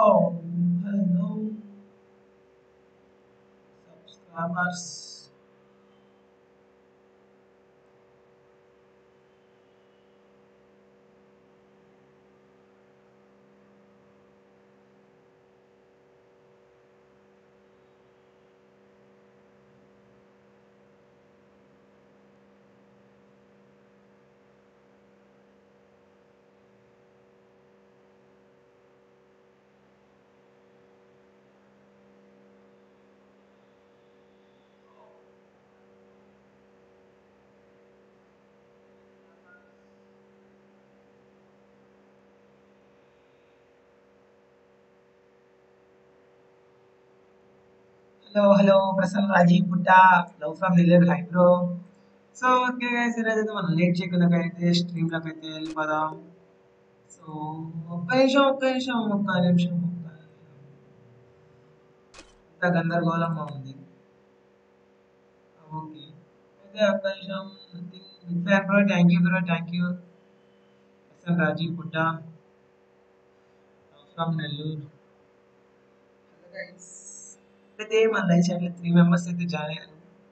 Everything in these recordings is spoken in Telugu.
Oh, hello, subscribers. Hello hello Prasanna Rajiv పుట్ట love from Dileep hi bro so okay guys ఈరోజు అయితే మనం లేట్ చేయకుండా అయితే స్ట్రీమ్లోకి అయితే వెళ్ళిపోదాం సో ఒక్క నిమిషం ఒక్క నిమిషం ఒక్క నిమిషం ఒక్క నిమిషం అంత గందరగోళంగా ఉంది ఓకే అయితే ఒక్క నిమిషం big fan bro thank you bro thank you Prasanna Rajiv పుట్ట love from Nellore hello guys అయితే మన లైఫ్ సైడ్లో త్రీ మెంబర్స్ అయితే జాయిన్ అయ్యారు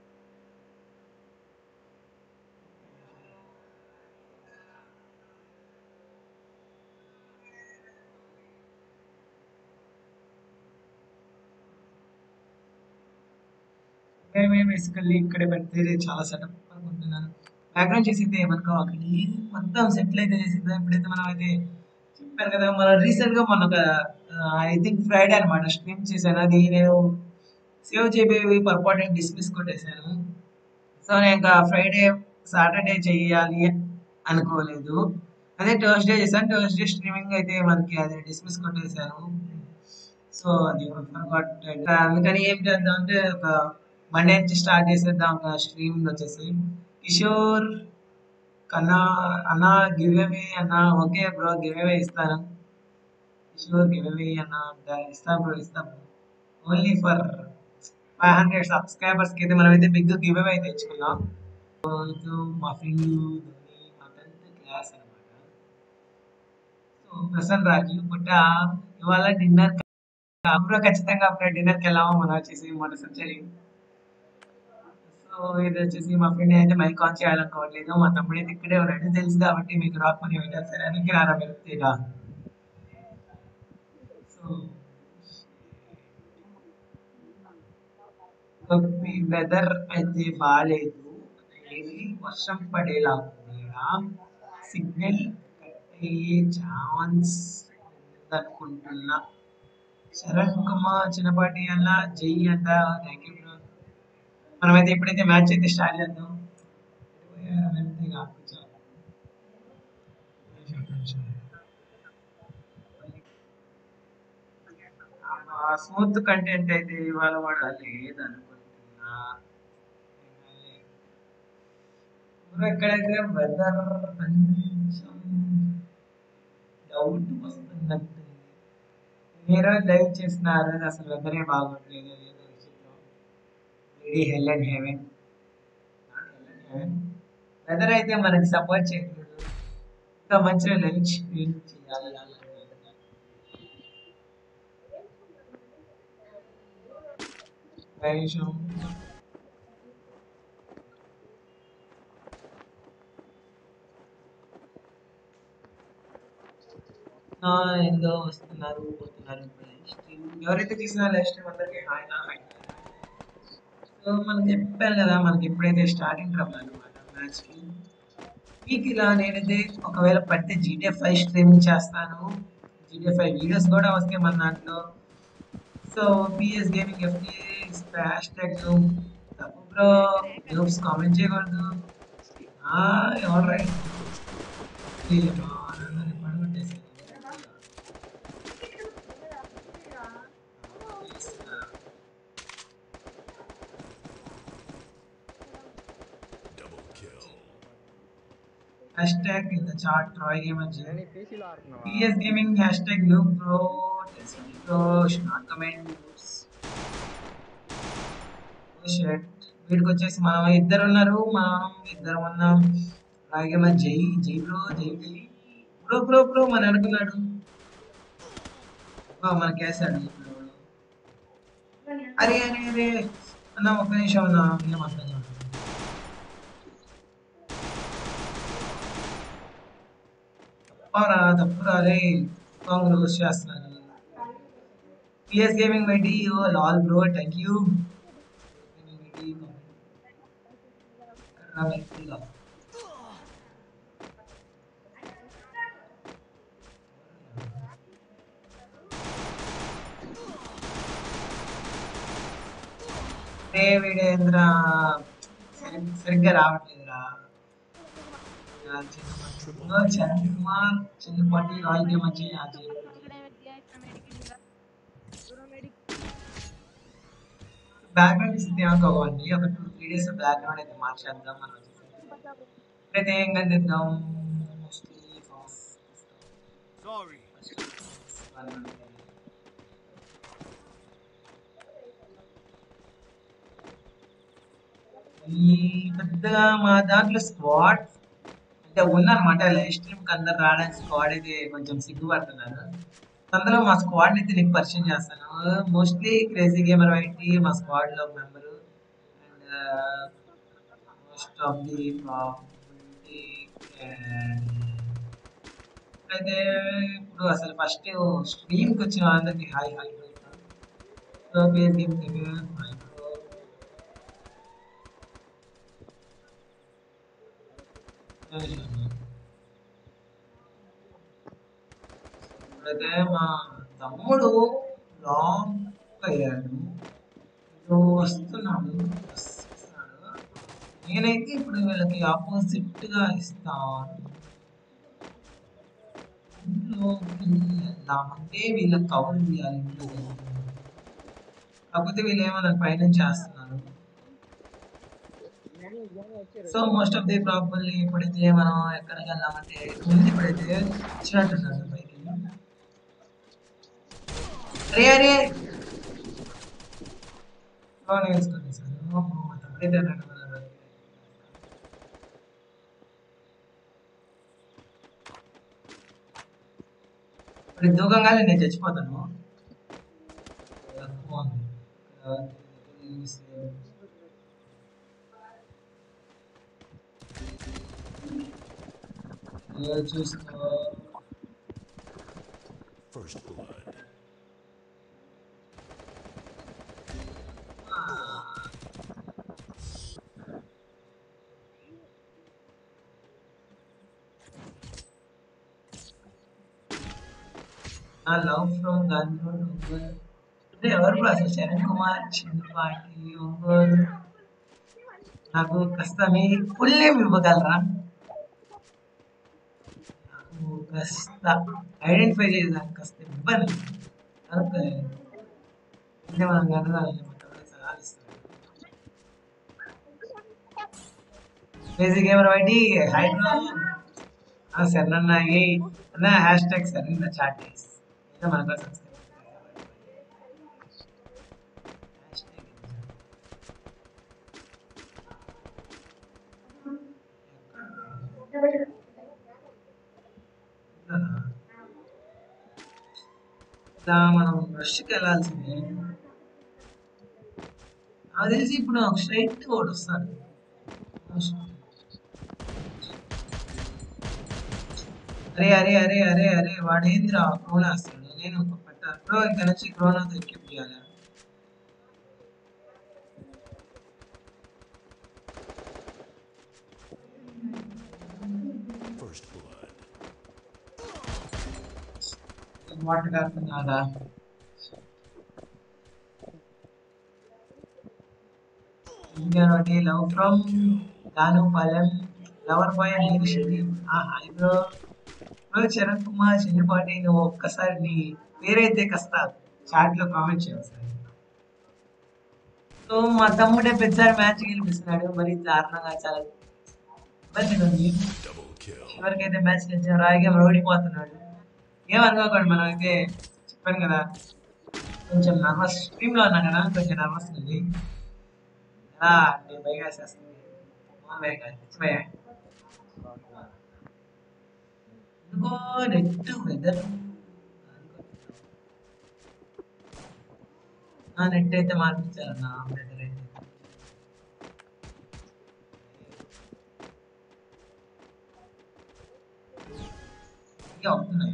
మేము బేసికల్లీ ఇక్కడే పెడితే చాలా సెటప్ అనుకుంటున్నాను బ్యాక్గ్రౌండ్ చేసితే ఏమనుకోవాలి మొత్తం సెటిల్ అయితే చేసిద్దాం ఇప్పుడైతే మనం అయితే చెప్పాను కదా మనం రీసెంట్ గా మొన్న ఒక ఐ థింక్ ఫ్రైడే అనమాట స్ట్రీమ్ చేశాను అది నేను సేవ్ చేయబోయి పొరపాటు డిస్మిస్ కొట్టేశాను సో నేను ఇంకా ఫ్రైడే సాటర్డే చేయాలి అనుకోలేదు అదే థర్స్డే చేశాను థర్స్డే స్ట్రీమింగ్ అయితే మనకి అది డిస్మిస్ కొట్టేశాను సో అది ఫర్గాట్ అందుకని ఏం చేద్దాం అంటే ఒక మండే నుంచి స్టార్ట్ చేసేద్దాం ఒక స్ట్రీమింగ్ వచ్చేసి కిషోర్ కన్నా అన్న గివ్ అవే అన్న ఓకే బ్రో గివ్ అవే ఇస్తాను కిషోర్ గివ్ అవే అన్న ఇస్తాను బ్రో ఇస్తాను ఓన్లీ ఫర్ ఫైవ్ హండ్రెడ్ సబ్స్క్రైబర్స్కి అయితే మనం అయితే బిగ్ గివ్ అవే అయితే ఇచ్చుకున్నాం రోజు మా ఫ్రెండ్ ధోని మా టెన్త్ క్లాస్ అనమాట సో ప్రసన్న రాజు పుట్ట ఇవాళ డిన్నర్ అప్పుడు ఖచ్చితంగా అప్పుడు డిన్నర్కి వెళ్ళాము మనం వచ్చేసి మొదటిసారి సో ఇది వచ్చేసి మా ఫ్రెండ్ అయితే మైక్ ఆన్ చేయాలనుకోవట్లేదు మా తమ్ముడు అయితే ఇక్కడే ఉన్నాడు తెలుసు కాబట్టి మీకు రాకపోతే వెళ్ళారు సరే అని రారా వెళ్తేగా సో వెదర్ అయితే బాగాలేదు డైలీ వర్షం పడేలా ఉంది సిగ్నల్ కట్ అయ్యే ఛాన్స్ ఉందనుకుంటున్నా శరణ్ కుమార్ చిన్నపాటి అన్న జై అంట థ్యాంక్ యూ బ్రో మనమైతే ఎప్పుడైతే మ్యాచ్ అయితే స్టార్ట్ చేద్దాం స్మూత్ కంటెంట్ అయితే ఇవాళ కూడా లేదనుకుంటున్నా ఎక్కడైతే వెదర్ కొంచెం డౌట్ వస్తున్నట్టు మీరు లైవ్ చేస్తున్నారు అసలు వెదరే బాగోట్లేదు ఏదో విషయంలో very hell and heaven weather అయితే మనకి సపోర్ట్ చేయట్లేదు ఇంకా మంచిగా లైవ్ స్ట్రీమ్ చేయాలి నిమిషం ఏందో వస్తున్నారు పోతున్నారు స్ట్రీమ్ ఎవరైతే చూసినా లైవ్ స్ట్రీమ్ అందరికీ హాయ్ నా హాయ్ సో మనం చెప్పాను కదా మనకి ఎప్పుడైతే స్టార్టింగ్ ట్రబుల్ అనమాట మ్యాచ్కి మీకు ఇలా నేనైతే ఒకవేళ పడితే జీటీఏ ఫైవ్ స్ట్రీమింగ్ చేస్తాను జీటీఏ ఫైవ్ వీడియోస్ కూడా వస్తాయి మన దాంట్లో so PS gaming FT hashtag తప్పు బ్రో గ్రూప్స్ కామెంట్ చేయకూడదు ఎవరు రైట్ పడగొట్టేసి hashtag in the chat Troy Gamer J. PS Gaming hashtag Noob Pro Destiny Pro should not comment groups. Oh shit. వీడికి వచ్చేసి మనం ఇద్దరు ఉన్నారు మనం ఇద్దరు ఉన్నాం అలాగే మన జై జై బ్రో జై జై బ్రో బ్రో బ్రో మన అనుకున్నాడు ఆ, మనకి వేసాడు ఇప్పుడు అరే అరే అరే అన్న ఒక్క నిమిషం అన్న ఏం అర్థం కాదు తప్పరా తప్పురా రే కాంగ్రెస్ కృషి చేస్తున్నాను పిఎస్ గేమింగ్ పెట్టి ఓ లాల్ బ్రో థ్యాంక్ యూ వీడేంద్ర సరి- సరిగ్గా రావట్లేదురా నా చిన్న చిన్న చిన్నపాటి రాయితీ మంచి అది బ్యాక్గ్రౌండ్ ఇస్తే అనుకోవండి ఒక టూ త్రీ డేస్ బ్యాక్గ్రౌండ్ అయితే మార్చేద్దాం మనం అయితే ఏం కనిద్దాం మోస్ట్లీ Sorry. ఈ పెద్దగా మా దాంట్లో స్క్వాడ్ అంటే ఉందన్నమాట లైవ్ స్ట్రీమ్ కి అందరు రావడానికి స్క్వాడ్ అయితే కొంచెం సిగ్గుపడుతున్నారు అందులో మా స్క్వాడ్ అయితే నీకు పరిచయం చేస్తాను మోస్ట్లీ క్రేజీ గేమర్ వైటి మా స్క్వాడ్ లో member and most of the అయితే ఇప్పుడు అసలు ఫస్ట్ స్ట్రీమ్ కి వచ్చిన అందరికి hi hi so page game hi ఇప్పుడైతే మా తమ్ముడు లాంగ్ అయ్యాడు ఇప్పుడు వస్తున్నాడు వస్తున్నాడు నేనైతే ఇప్పుడు వీళ్ళకి ఆపోజిట్ గా ఇస్తాను ఇంట్లోకి వెళ్దామంటే వీళ్ళకి కవర్ చేయాలి ఇంట్లో కాకపోతే వీళ్ళు ఏమన్నా పైన చేస్తున్నారు so most of the probably ఇప్పుడైతే మనం ఎక్కడికి వెళ్దామంటే ముందు ఇప్పుడైతే వచ్చినట్టున్నారు పైకి అరే అరే లోన్ వేసుకుంది సార్ తప్పుడైతే అన్నట్టు ఉన్నారు. ఇప్పుడు దూకంగానే నేను చచ్చిపోతాను తక్కువ ఉంది. ఇక్కడ ఏ చూసుకో First blood. నా లవ్ ఫ్రమ్ గన్రోడ్ ఒంగోలు అంటే ఎవరు బ్రో అసలు చరణ్ కుమార్ చిన్నపాటి ఒంగోలు నాకు కాస్త మీ ఫుల్ నేమ్ ఇవ్వగలరా నాకు కాస్త ఐడెంటిఫై చేయడానికి కాస్త ఇబ్బంది కనుక్కోలేదు అంటే మనం కనుగొనాలి బేసిక్ ఏమైనా బట్టి హైడ్రో సరే అన్న ఏ అన్న హ్యాష్ ట్యాగ్ సరే చాట్ చేసి ఏదో మన కోసం ఇలా మనం రష్కి వెళ్ళాల్సిందే నాకు తెలిసి ఇప్పుడు నాకు స్ట్రైట్ ఒకటి వస్తాడు అరే అరే అరే అరే అరే వాడేంద్రా క్రోనా వస్తాడు నేను ఒక పట్ట బ్రో ఇక్కడ నుంచి క్రోనాతో ఎక్కిప్ చేయాలి First blood. మాట కాకుండా ఇంకోటి love from Danu Palem lover boy నేను షరీఫ్ ఆ hi bro bro Charan Kumar Chinnapati నువ్వు ఒక్కసారి నీ పేరైతే కాస్త చాట్ లో కామెంట్ చేయాలి సార్ సో మా తమ్ముడే పెద్దసారి మ్యాచ్ గెలిపిస్తున్నాడు మరి దారుణంగా చాలా ఇబ్బందిగా ఉంది Double kill. చివరికైతే మ్యాచ్ గెలిచాం రాయిగా ఓడిపోతున్నాడు ఏమనుకోకండి మనం అయితే చెప్పాను కదా కొంచెం నర్వస్ స్ట్రీమ్ లో ఉన్నా కదా కొంచెం నర్వస్ ఉంది ఎలా అంటే భయం వేసేస్తుంది మా భయం కాదు, పిచ్చి భయం. ఎందుకో నెట్ వెదర్ నా నెట్ అయితే మార్పించారు నా దగ్గర అయితే ఇక అవుతున్నాయి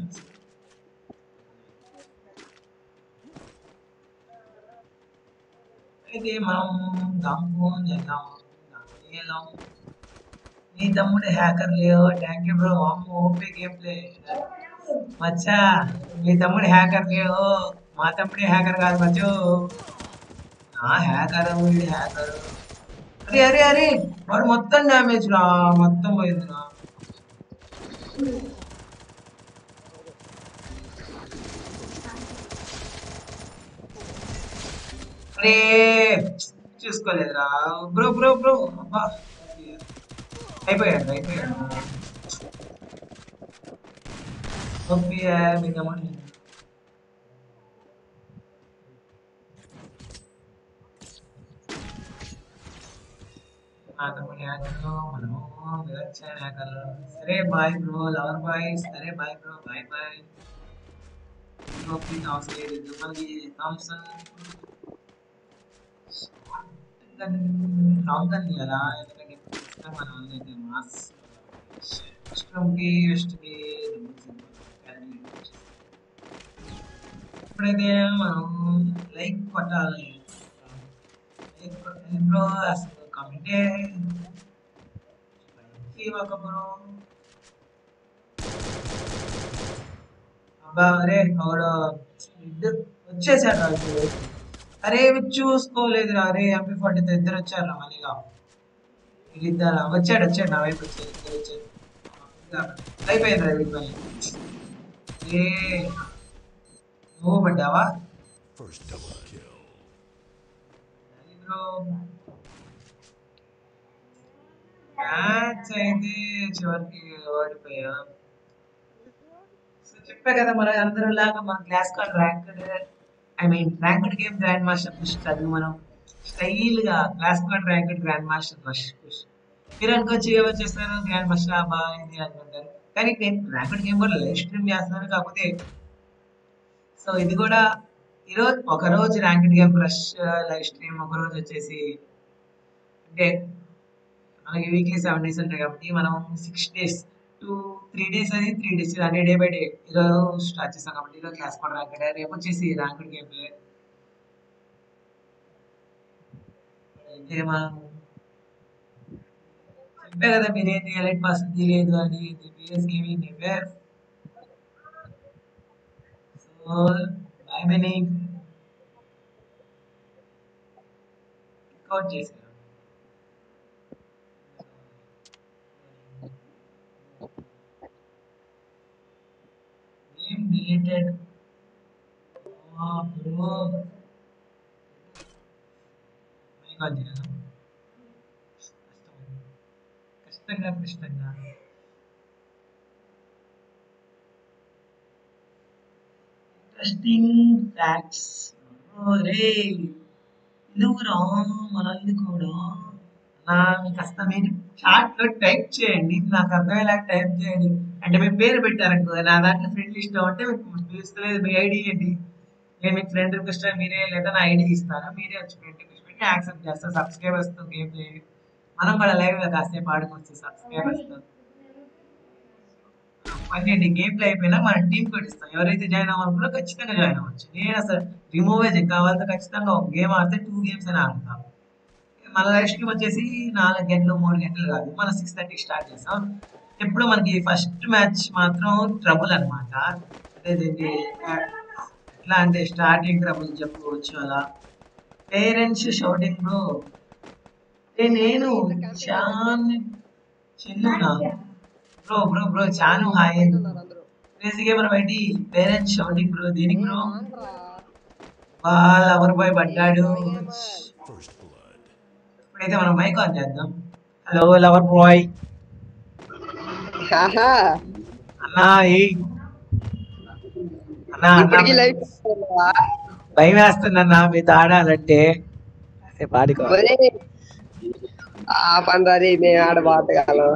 అయితే మనం దాంపు చేద్దాం దాంపు చేద్దాం నీ తమ్ముడు హ్యాకర్ లేవు థ్యాంక్ యూ బ్రో అమ్మ ఓపీ గేమ్ ప్లే మచ్చా మీ తమ్ముడు హ్యాకర్ లేవు మా తమ్ముడే హ్యాకర్ కాదు మచ్చు నా హ్యాకర్ వీడి హ్యాకర్ అరే అరే అరే వాడు మొత్తం డ్యామేజ్ రా మొత్తం పోయింది రా అరే చూసుకోలేదురా బ్రో బ్రో బ్రో అబ్బా అయిపోయాడు అయిపోయాడు ఓపీ మీ తమ్ముడు తమ్ముడు హ్యాకర్లు మనము వివచ్చాను హ్యాకర్లు సరే బాయ్ బ్రో లవర్ బాయ్ సరే bye bro bye bye OP అవసరం లేదు మనకి థామ్సన్ లాంగ్ గన్ కదా ఎందుకంటే ఇష్టం మన వాళ్ళైతే మాస్ ఇష్టంకి వెస్ట్కి ఇప్పుడైతే మనం లైక్ కొట్టాలి లైక్ కొట్టాలి బ్రో అసలు కమెంటే ఒక బ్రో అబ్బా అరే ఒకడు ఇద్దరు వచ్చేసాడు రాజు అరే ఇవి చూసుకోలేదు అరే ఎంపీ ఫార్టీతో ఇద్దరు వచ్చారు మళ్ళీగా వీళ్ళిద్దరు వచ్చాడు వచ్చాడు నా వైపు వచ్చాడు ఇద్దరు వచ్చాడు ఇంకా అయిపోయింది రా వీడి పని ఏ నువ్వు పడ్డావా First double kill. Bro match అయితే చివరికి ఓడిపోయా సో చెప్పా కదా మన అందరూ లాగా మన class card ranked I mean ranked game grand master push కాదు మనం స్టైల్ గా class card ranked grand master push push మీరు అనుకోవచ్చు ఏమో చేస్తారు గ్రాండ్ మాస్టర్ అబ్బా ఇది అనుకుంటారు కానీ నేను ర్యాంక్డ్ గేమ్ కూడా లైవ్ స్ట్రీమ్ చేస్తున్నాను కాకపోతే సో ఇది కూడా ఈరోజు ఒక రోజు ranked game rush live stream ఒక రోజు వచ్చేసి అంటే మనకి వీక్లీ సెవెన్ డేస్ ఉంటాయి కాబట్టి మనం six days two three days అది త్రీ డేస్ అంటే డే బై డే ఈరోజు స్టార్ట్ చేస్తాం కాబట్టి ఈరోజు క్లాస్ కూడా ర్యాంక్డ్ రేపు వచ్చేసి ర్యాంక్డ్ గేమ్ ప్లే అయితే మనం చెప్పే కదా మీరేంటి ఎలైట్ పాస్ తీయలేదు అని BS gaming never so I mean out చేశారు Game deleted. Ah, bro. Mic on చేయాలా? కష్టంగా కష్టంగా ఇంట్రెస్టింగ్ ఫ్యాక్ట్స్ రే ఇదిగురా మన ఇది కూడా నా మీకు కాస్త మీరు చాట్ లో టైప్ చేయండి నాకు అర్థమయ్యేలా టైప్ చేయండి అంటే మీ పేరు పెట్టారనుకో నా దాంట్లో ఫ్రెండ్ లిస్ట్ ఉంటే మీకు తెలుస్తలేదు మీ ఐడి ఏంటి నేను మీకు ఫ్రెండ్ రిక్వెస్ట్ మీరే లేదా నా ఐడి ఇస్తాను మీరే వచ్చి ఫ్రెండ్ రిక్వెస్ట్ పెట్టి యాక్సెప్ట్ చేస్తారు సబ్స్క్రైబర్స్ తో గేమ్ ప్లే మనం కూడా లైవ్ గా కాసేపు ఆడుకోవచ్చు సబ్స్క్రైబర్స్ తో పన్నెండు గేమ్ ప్లే అయిపోయినా మన టీం కూడా ఇస్తాం ఎవరైతే జాయిన్ అవ్వాలనుకున్నా ఖచ్చితంగా జాయిన్ అవ్వచ్చు నేను అసలు రిమూవ్ కావాలంటే ఖచ్చితంగా ఒక గేమ్ ఆడితే టూ గేమ్స్ అయినా ఆడతాం మన లైవ్ స్ట్రీమ్ వచ్చేసి నాలుగు గంటలు మూడు గంటలు కాదు మనం సిక్స్ థర్టీకి స్టార్ట్ చేస్తాం ఎప్పుడు మనకి ఫస్ట్ మ్యాచ్ మాత్రం ట్రబుల్ అనమాట అదేంటి ఎట్లా అంటే స్టార్టింగ్ ట్రబుల్ చెప్పుకోవచ్చు అలా పేరెంట్స్ షౌటింగ్ బ్రో నేను చాన్ చిన్నునా బ్రో బ్రో బ్రో చాను హాయ్ క్రేజీ గేమర్ బయటి పేరెంట్స్ షౌటింగ్ బ్రో దీనికి బ్రో వాళ్ళ ఎవరు బాయ్ పడ్డాడు First blood. ఇప్పుడైతే మనం మైక్ ఆన్ చేద్దాం హలో లవర్ బాయ్ ఆహా అన్నా ఏ అన్నా ఇప్పటికీ అన్నా లైఫ్ భయం వేస్తుందన్నా మీతో ఆడాలంటే ఏ పాడుకో ఆ పందారి మేము ఆడ బాటగాలం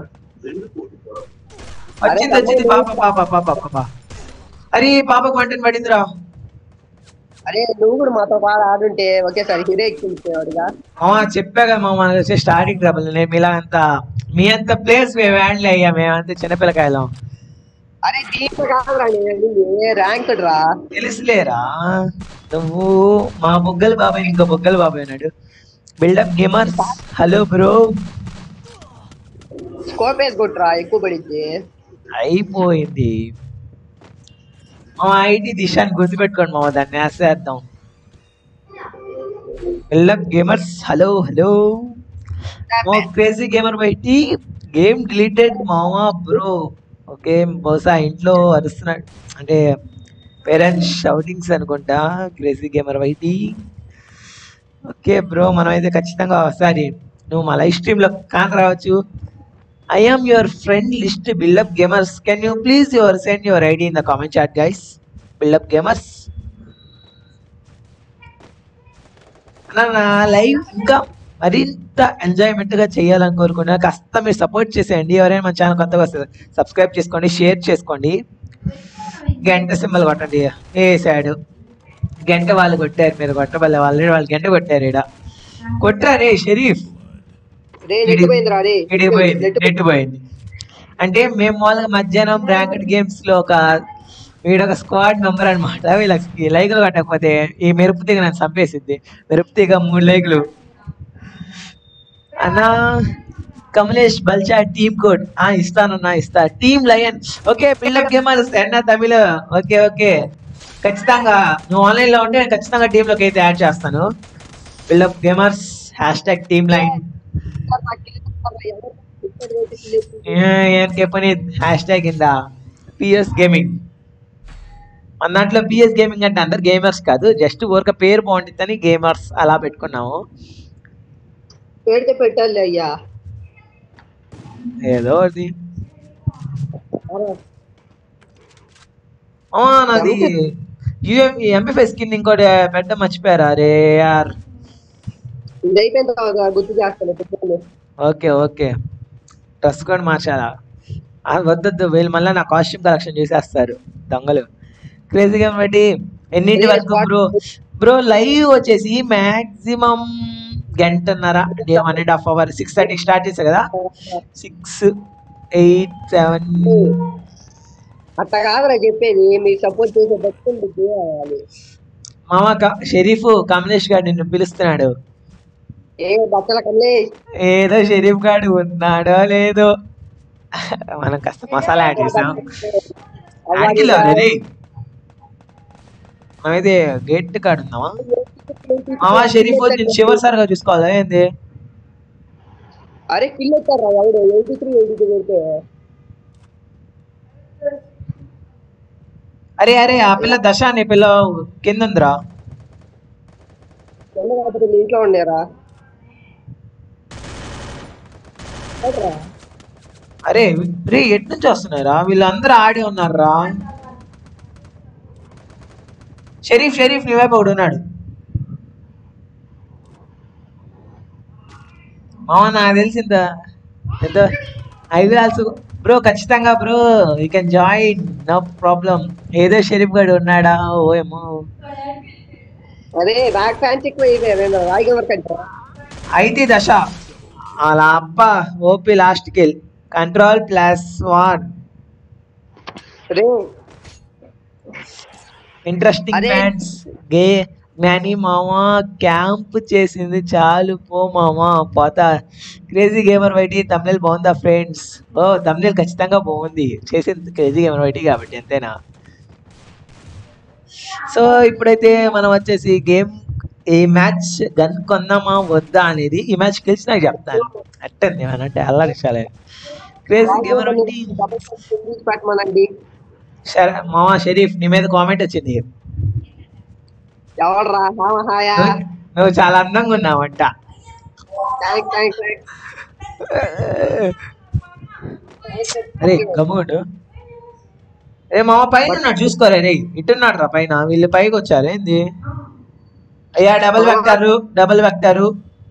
వచ్చింది వచ్చింది పాప పాప పాప పాప అరే పాపకు వంటని పడిందిరా అరే నువ్వు కూడా మాతో బాగా ఆడుంటే ఒకేసారి హీరో ఎక్కించేవాడుగా మామ చెప్పా కదా మామ మనకి వచ్చే స్టార్టింగ్ ట్రబుల్ నేను మీలా అంత మీ అంత ప్లేయర్స్ మేము హ్యాండిల్ అయ్యా మేమంతా చిన్నపిల్లకాయలం అరే దీంట్లో కాదురా నేను ర్యాంక్ రా తెలుసులేరా నువ్వు మా బొగ్గల బాబాయ్ ఇంకో బొగ్గల బాబాయ్ అన్నాడు buildup gamer hello bro scope వేసి కొట్టురా ఎక్కువ పడిద్ది అయిపోయింది మా ఐటీ దిశాన్ని గుర్తుపెట్టుకోండి మామ దాన్ని వేసేద్దాం బిల్డప్ గేమర్స్ హలో హలో మా క్రేజీ గేమర్ బయటి గేమ్ డిలీటెడ్ మామా బ్రో ఓకే బహుశా ఇంట్లో అరుస్తున్నాడు అంటే పేరెంట్స్ షౌటింగ్స్ అనుకుంటా క్రేజీ గేమర్ బయటి ఓకే బ్రో మనం అయితే ఖచ్చితంగా ఒకసారి నువ్వు మా లైవ్ స్ట్రీమ్లో కాన్ రావచ్చు I am your friend list buildup gamers can you please your send your ID in the comment chat guys buildup gamers నా లైవ్ ఇంకా మరింత ఎంజాయ్మెంట్ గా చేయాలని కోరుకున్నా కాస్త మీరు సపోర్ట్ చేసేయండి ఎవరైనా మన ఛానల్ కొత్తగా వస్తే సబ్స్క్రైబ్ చేసుకోండి షేర్ చేసుకోండి గంట సింబల్ కొట్టండి వేసాడు గంట వాళ్ళు కొట్టారు మీరు కొట్టబల్ల వాళ్ళు వాళ్ళు గంట కొట్టారు ఈడ కొట్టారే షరీఫ్ రే నెట్ పోయిందిరా రే ఇడిపోయింది నెట్ నెట్ పోయింది అంటే మేము మామూలుగా మధ్యాహ్నం ర్యాంకెడ్ గేమ్స్ లో ఒక వీడు ఒక స్క్వాడ్ మెంబర్ అనమాట వీళ్ళకి లైకులు కట్టకపోతే ఈ మెరుపు తీగ నన్ను చంపేసింది మెరుపు తీగ మూడు లైకులు అన్నా కమలేష్ బల్చా టీమ్ కోడ్ ఆ ఇస్తానన్నా ఇస్తా team lion okay buildup gamers అన్న తమిళ ఓకే ఓకే ఖచ్చితంగా నువ్వు ఆన్లైన్ లో ఉంటే నేను ఖచ్చితంగా టీమ్ లోకి అయితే యాడ్ చేస్తాను buildup gamers hashtag team line ఏం పని హ్యాష్ ట్యాగ్ కింద పిఎస్ గేమింగ్ మన దాంట్లో పిఎస్ గేమింగ్ అంటే అందరు గేమర్స్ కాదు జస్ట్ ఊరిక పేరు బాగుంటుందని గేమర్స్ అలా పెట్టుకున్నాము పెడితే పెట్టాలి అయ్యా ఏదో అది ఆ, నాది యుఎం ఎంపీఫై స్కిన్ ఇంకోటి పెట్ట మర్చిపోయారా అరే యార్ ఇది అయిపోయిన తర్వాత గుర్తు చేస్తాను పెట్టాలి ఓకే ఓకే డ్రెస్ కూడా మార్చాలా ఆ, వద్దొద్దు వీళ్ళు మళ్ళీ నా కాస్ట్యూమ్ కలెక్షన్ చూసేస్తారు దొంగలు క్రేజీగా బట్టి ఎన్నింటి Yes, వరకు what- బ్రో బ్రో లైవ్ వచ్చేసి మాక్సిమం గంటన్నర అంటే one and half hour six thirty start చేసా కదా సిక్స్ ఎయిట్ సెవెన్ అట్లా కాదురా చెప్పేది మీరు సపోర్ట్ చేసే బతుకుంది చేయాలి మామ క- షరీఫ్ కమలేష్ గారు నిన్ను పిలుస్తున్నాడు ఏ బట్టల కన్నా ఏదో షరీఫ్ గారు ఉన్నాడో లేదో మనం కాస్త మసాలా యాడ్ చేసాం యాడ్కిల్ రే మనమైతే గేట్ కాడు ఉందామా మామా షరీఫ్ నేను చివరి సారిగా చూసుకోవాలా ఏంది అరే కిల్ వచ్చారా ఎవడు ఎయిటీ త్రీ ఎయిటీ టూ పెడితే అరే అరే ఆ పిల్ల దశ అనే పిల్ల కింద ఉందిరా చిన్న కాకపోతే మీ ఇంట్లో ఉండేరా ఏంట్రా? అరే రే ఎటు నుంచి వస్తున్నారా వీళ్ళందరూ ఆడి ఉన్నారా షరీఫ్ షరీఫ్ నీ వైపు ఒకడు ఉన్నాడు మామ నాకు తెలిసింద ఎంత ఐ విల్ ఆల్సో బ్రో ఖచ్చితంగా bro you can join no problem ఏదో షరీఫ్ గడు ఉన్నాడా ఓ ఏమో అరే బ్యాక్ ఫ్యాన్స్ ఎక్కువ అయిపోయారు రాయిగా వరకు అంటే అయితే దశ అలా అబ్బా OP last kill control plus one రే ఇంట్రెస్టింగ్ అరే. ఫ్యాన్స్ గే జ్ఞాని మామ క్యాంప్ చేసింది చాలు పో మామ పోతా క్రేజీ గేమర్ వైటి తమిళ బాగుందా ఫ్రెండ్స్ ఓ తమిళ ఖచ్చితంగా బాగుంది చేసింది క్రేజీ గేమర్ వైటి కాబట్టి అంతేనా సో ఇప్పుడైతే మనం వచ్చేసి గేమ్ ఈ మ్యాచ్ గన్ కొందామా వద్దా అనేది ఈ మ్యాచ్ గెలిచి నాకు చెప్తాను అట్టండి ఏమన్నా అంటే అల్లరిచాలే క్రేజీ గేమర్ వైటి పెట్టమనండి షర- మామ షరీఫ్ నీ మీద కామెంట్ వచ్చింది ఎవడరా హామ హాయా నువ్వు- నువ్వు చాలా అందంగా ఉన్నావంట థ్యాంక్ థ్యాంక్ అరే గమ్ముడు అరే మామ పైన ఉన్నాడు చూసుకోరే రే ఇట్టున్నాడు రా పైన వీళ్ళు పైకి వచ్చారు ఏంది అయ్యా double vector double vector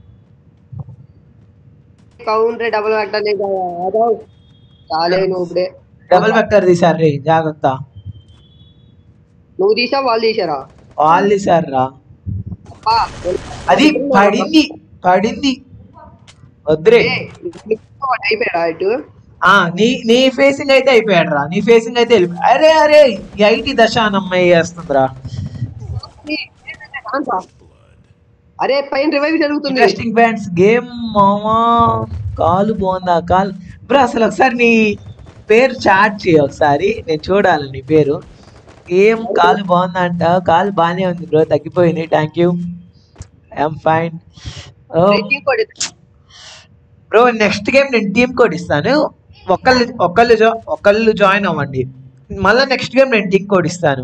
counter double vector లేదు అదో చాలే నువ్వు ఇప్పుడే డబల్ వెక్టర్ తీసారు రే జాగ్రత్త నువ్వు తీసావు వాళ్ళు తీసారా వాళ్ళు సార్ రా అబ్బా, అది పడింది పడింది వద్దురే ఏ, నీకు ఒకటి అయిపోయాడా ఇటు ఆ నీ నీ ఫేసింగ్ అయితే అయిపోయాడు రా నీ ఫేసింగ్ అయితే వెళ్ళిపో అరే అరే ఈ ఐటీ దశ అని అమ్మాయి వేస్తుందిరా కాంతా. అరే పైన రివైవ్ జరుగుతుంది ఇంట్రెస్టింగ్ ఫ్యాన్స్ గేమ్ మామా కాలు బాగుందా కాల్ బ్రో అసలు ఒకసారి నీ పేరు చాట్ చేయి ఒకసారి నేను చూడాలి నీ పేరు గేమ్ కాలు బాగుందా అంట కాలు బాగానే ఉంది బ్రో తగ్గిపోయింది థ్యాంక్ యూ ఐఎమ్ ఫైన్ ఇంకోటి బ్రో నెక్స్ట్ గేమ్ నేను టీమ్ కోడ్ ఇస్తాను ఒకళ్ళు ఒకళ్ళు జా ఒకళ్ళు జాయిన్ అవ్వండి మళ్ళీ నెక్స్ట్ గేమ్ నేను టీమ్ కోడ్ ఇస్తాను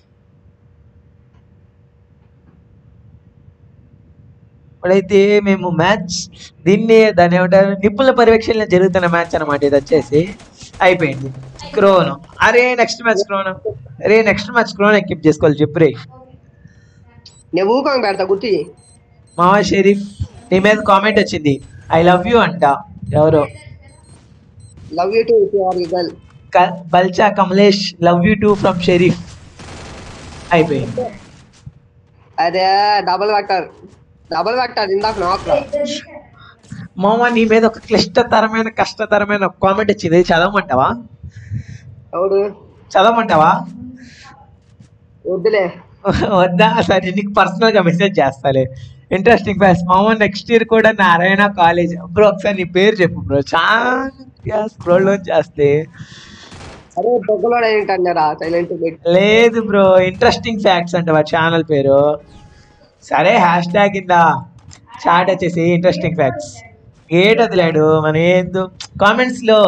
ఇప్పుడైతే మేము మ్యాచ్ దీన్ని దాని ఏమంటారు నిపుణుల పర్యవేక్షణ జరుగుతున్న మ్యాచ్ అనమాట ఇది వచ్చేసి అయిపోయింది క్రోను అరే నెక్స్ట్ మ్యాచ్ క్రోను అరే నెక్స్ట్ మ్యాచ్ క్రోన్ ఎక్కిప్ చేసుకోవాలి చెప్పు రే నేను ఊకాంగ్ పెడతా గుర్తు చెయ్యి. మావా షరీఫ్ నీ మీద కామెంట్ వచ్చింది ఐ లవ్ యూ అంట ఎవరో love you to your girl క- బల్చా Kamlesh love you too from Sharif అయిపోయింది అదే డబుల్ వెక్టర్ డబుల్ వెక్టర్ ఇందాక నాకు మామ నీ మీద ఒక క్లిష్టతరమైన కష్టతరమైన ఒక కామెంట్ వచ్చింది చదవమంటావా ఎవడు చదవమంటావా వద్దులే వద్దా సరే నీకు పర్సనల్ గా మెసేజ్ చేస్తాలే ఇంట్రెస్టింగ్ ఫ్యాస్ మామ నెక్స్ట్ ఇయర్ కూడా నారాయణ కాలేజ్ బ్రో ఒకసారి నీ పేరు చెప్పు బ్రో చాలా స్క్రోల్ చేస్తే అరే బొగ్గలోడు ఏంటన్నారా సైలెంట్ పెట్టి లేదు బ్రో ఇంట్రెస్టింగ్ ఫ్యాక్ట్స్ అంట వాడి ఛానల్ పేరు సరే హ్యాష్ ట్యాగ్ కింద చాట్ వచ్చేసి ఇంట్రెస్టింగ్ ఫ్యాక్ట్స్ గేట్ వదిలాడు మన ఏందో కామెంట్స్ లో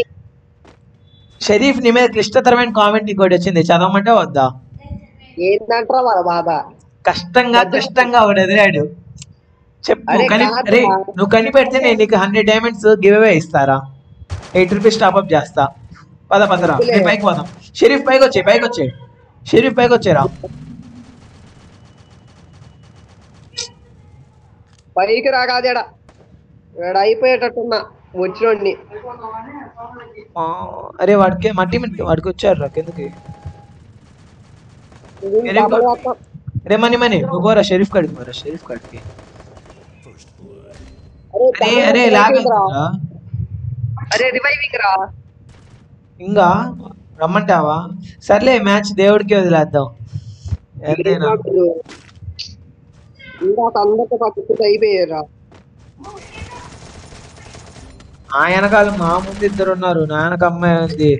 షరీఫ్ నీ మీద క్లిష్టతరమైన కామెంట్ ఇంకోటి వచ్చింది చదవమంటే వద్దా ఏంటంటారా వాళ్ళ బాధ కష్టంగా క్లిష్టంగా ఒకటి వదిలాడు చెప్పు అరే కని కాదురా. అరే నువ్వు కనిపెడితే నేను నీకు హండ్రెడ్ డైమండ్స్ గివ్ అవే ఇస్తారా ఎయిట్ రూపీస్ టాప్అప్ చేస్తా పద పదరా వద్దులే. నేను పైకి పోదాం షరీఫ్ పైకి వచ్చే పైకి వచ్చే షరీఫ్ పైకి వచ్చేరా పైకి రాగాదేడా ఇక్కడ అయిపోయేటట్టున్నా వచ్చినోడిని ఆ, అరే వాడికి మట్టి మిట్టి వాడికి వచ్చారు రా కిందకి ఇది Very డబుల్ good. వెక్టర్. అరే మనీ మనీ నువ్వు పోరా షరీఫ్ కాడికి పోరా షరీఫ్ కాడికి First blood. అరే అరే అరే డబుల్ లాగ్ వెక్టర్ రా. అవుతుందిరా. అరే రివైవింగ్ రా ఇంకా రమ్మంటావా సర్లే మ్యాచ్ దేవుడికి వదిలేద్దాం ఎంతైనా ఇందాక అందరితో పక్కకి అయిపోయారా ఆ వెనకాల మా ముందు ఇద్దరు ఉన్నారు నా వెనక అమ్మాయి ఉంది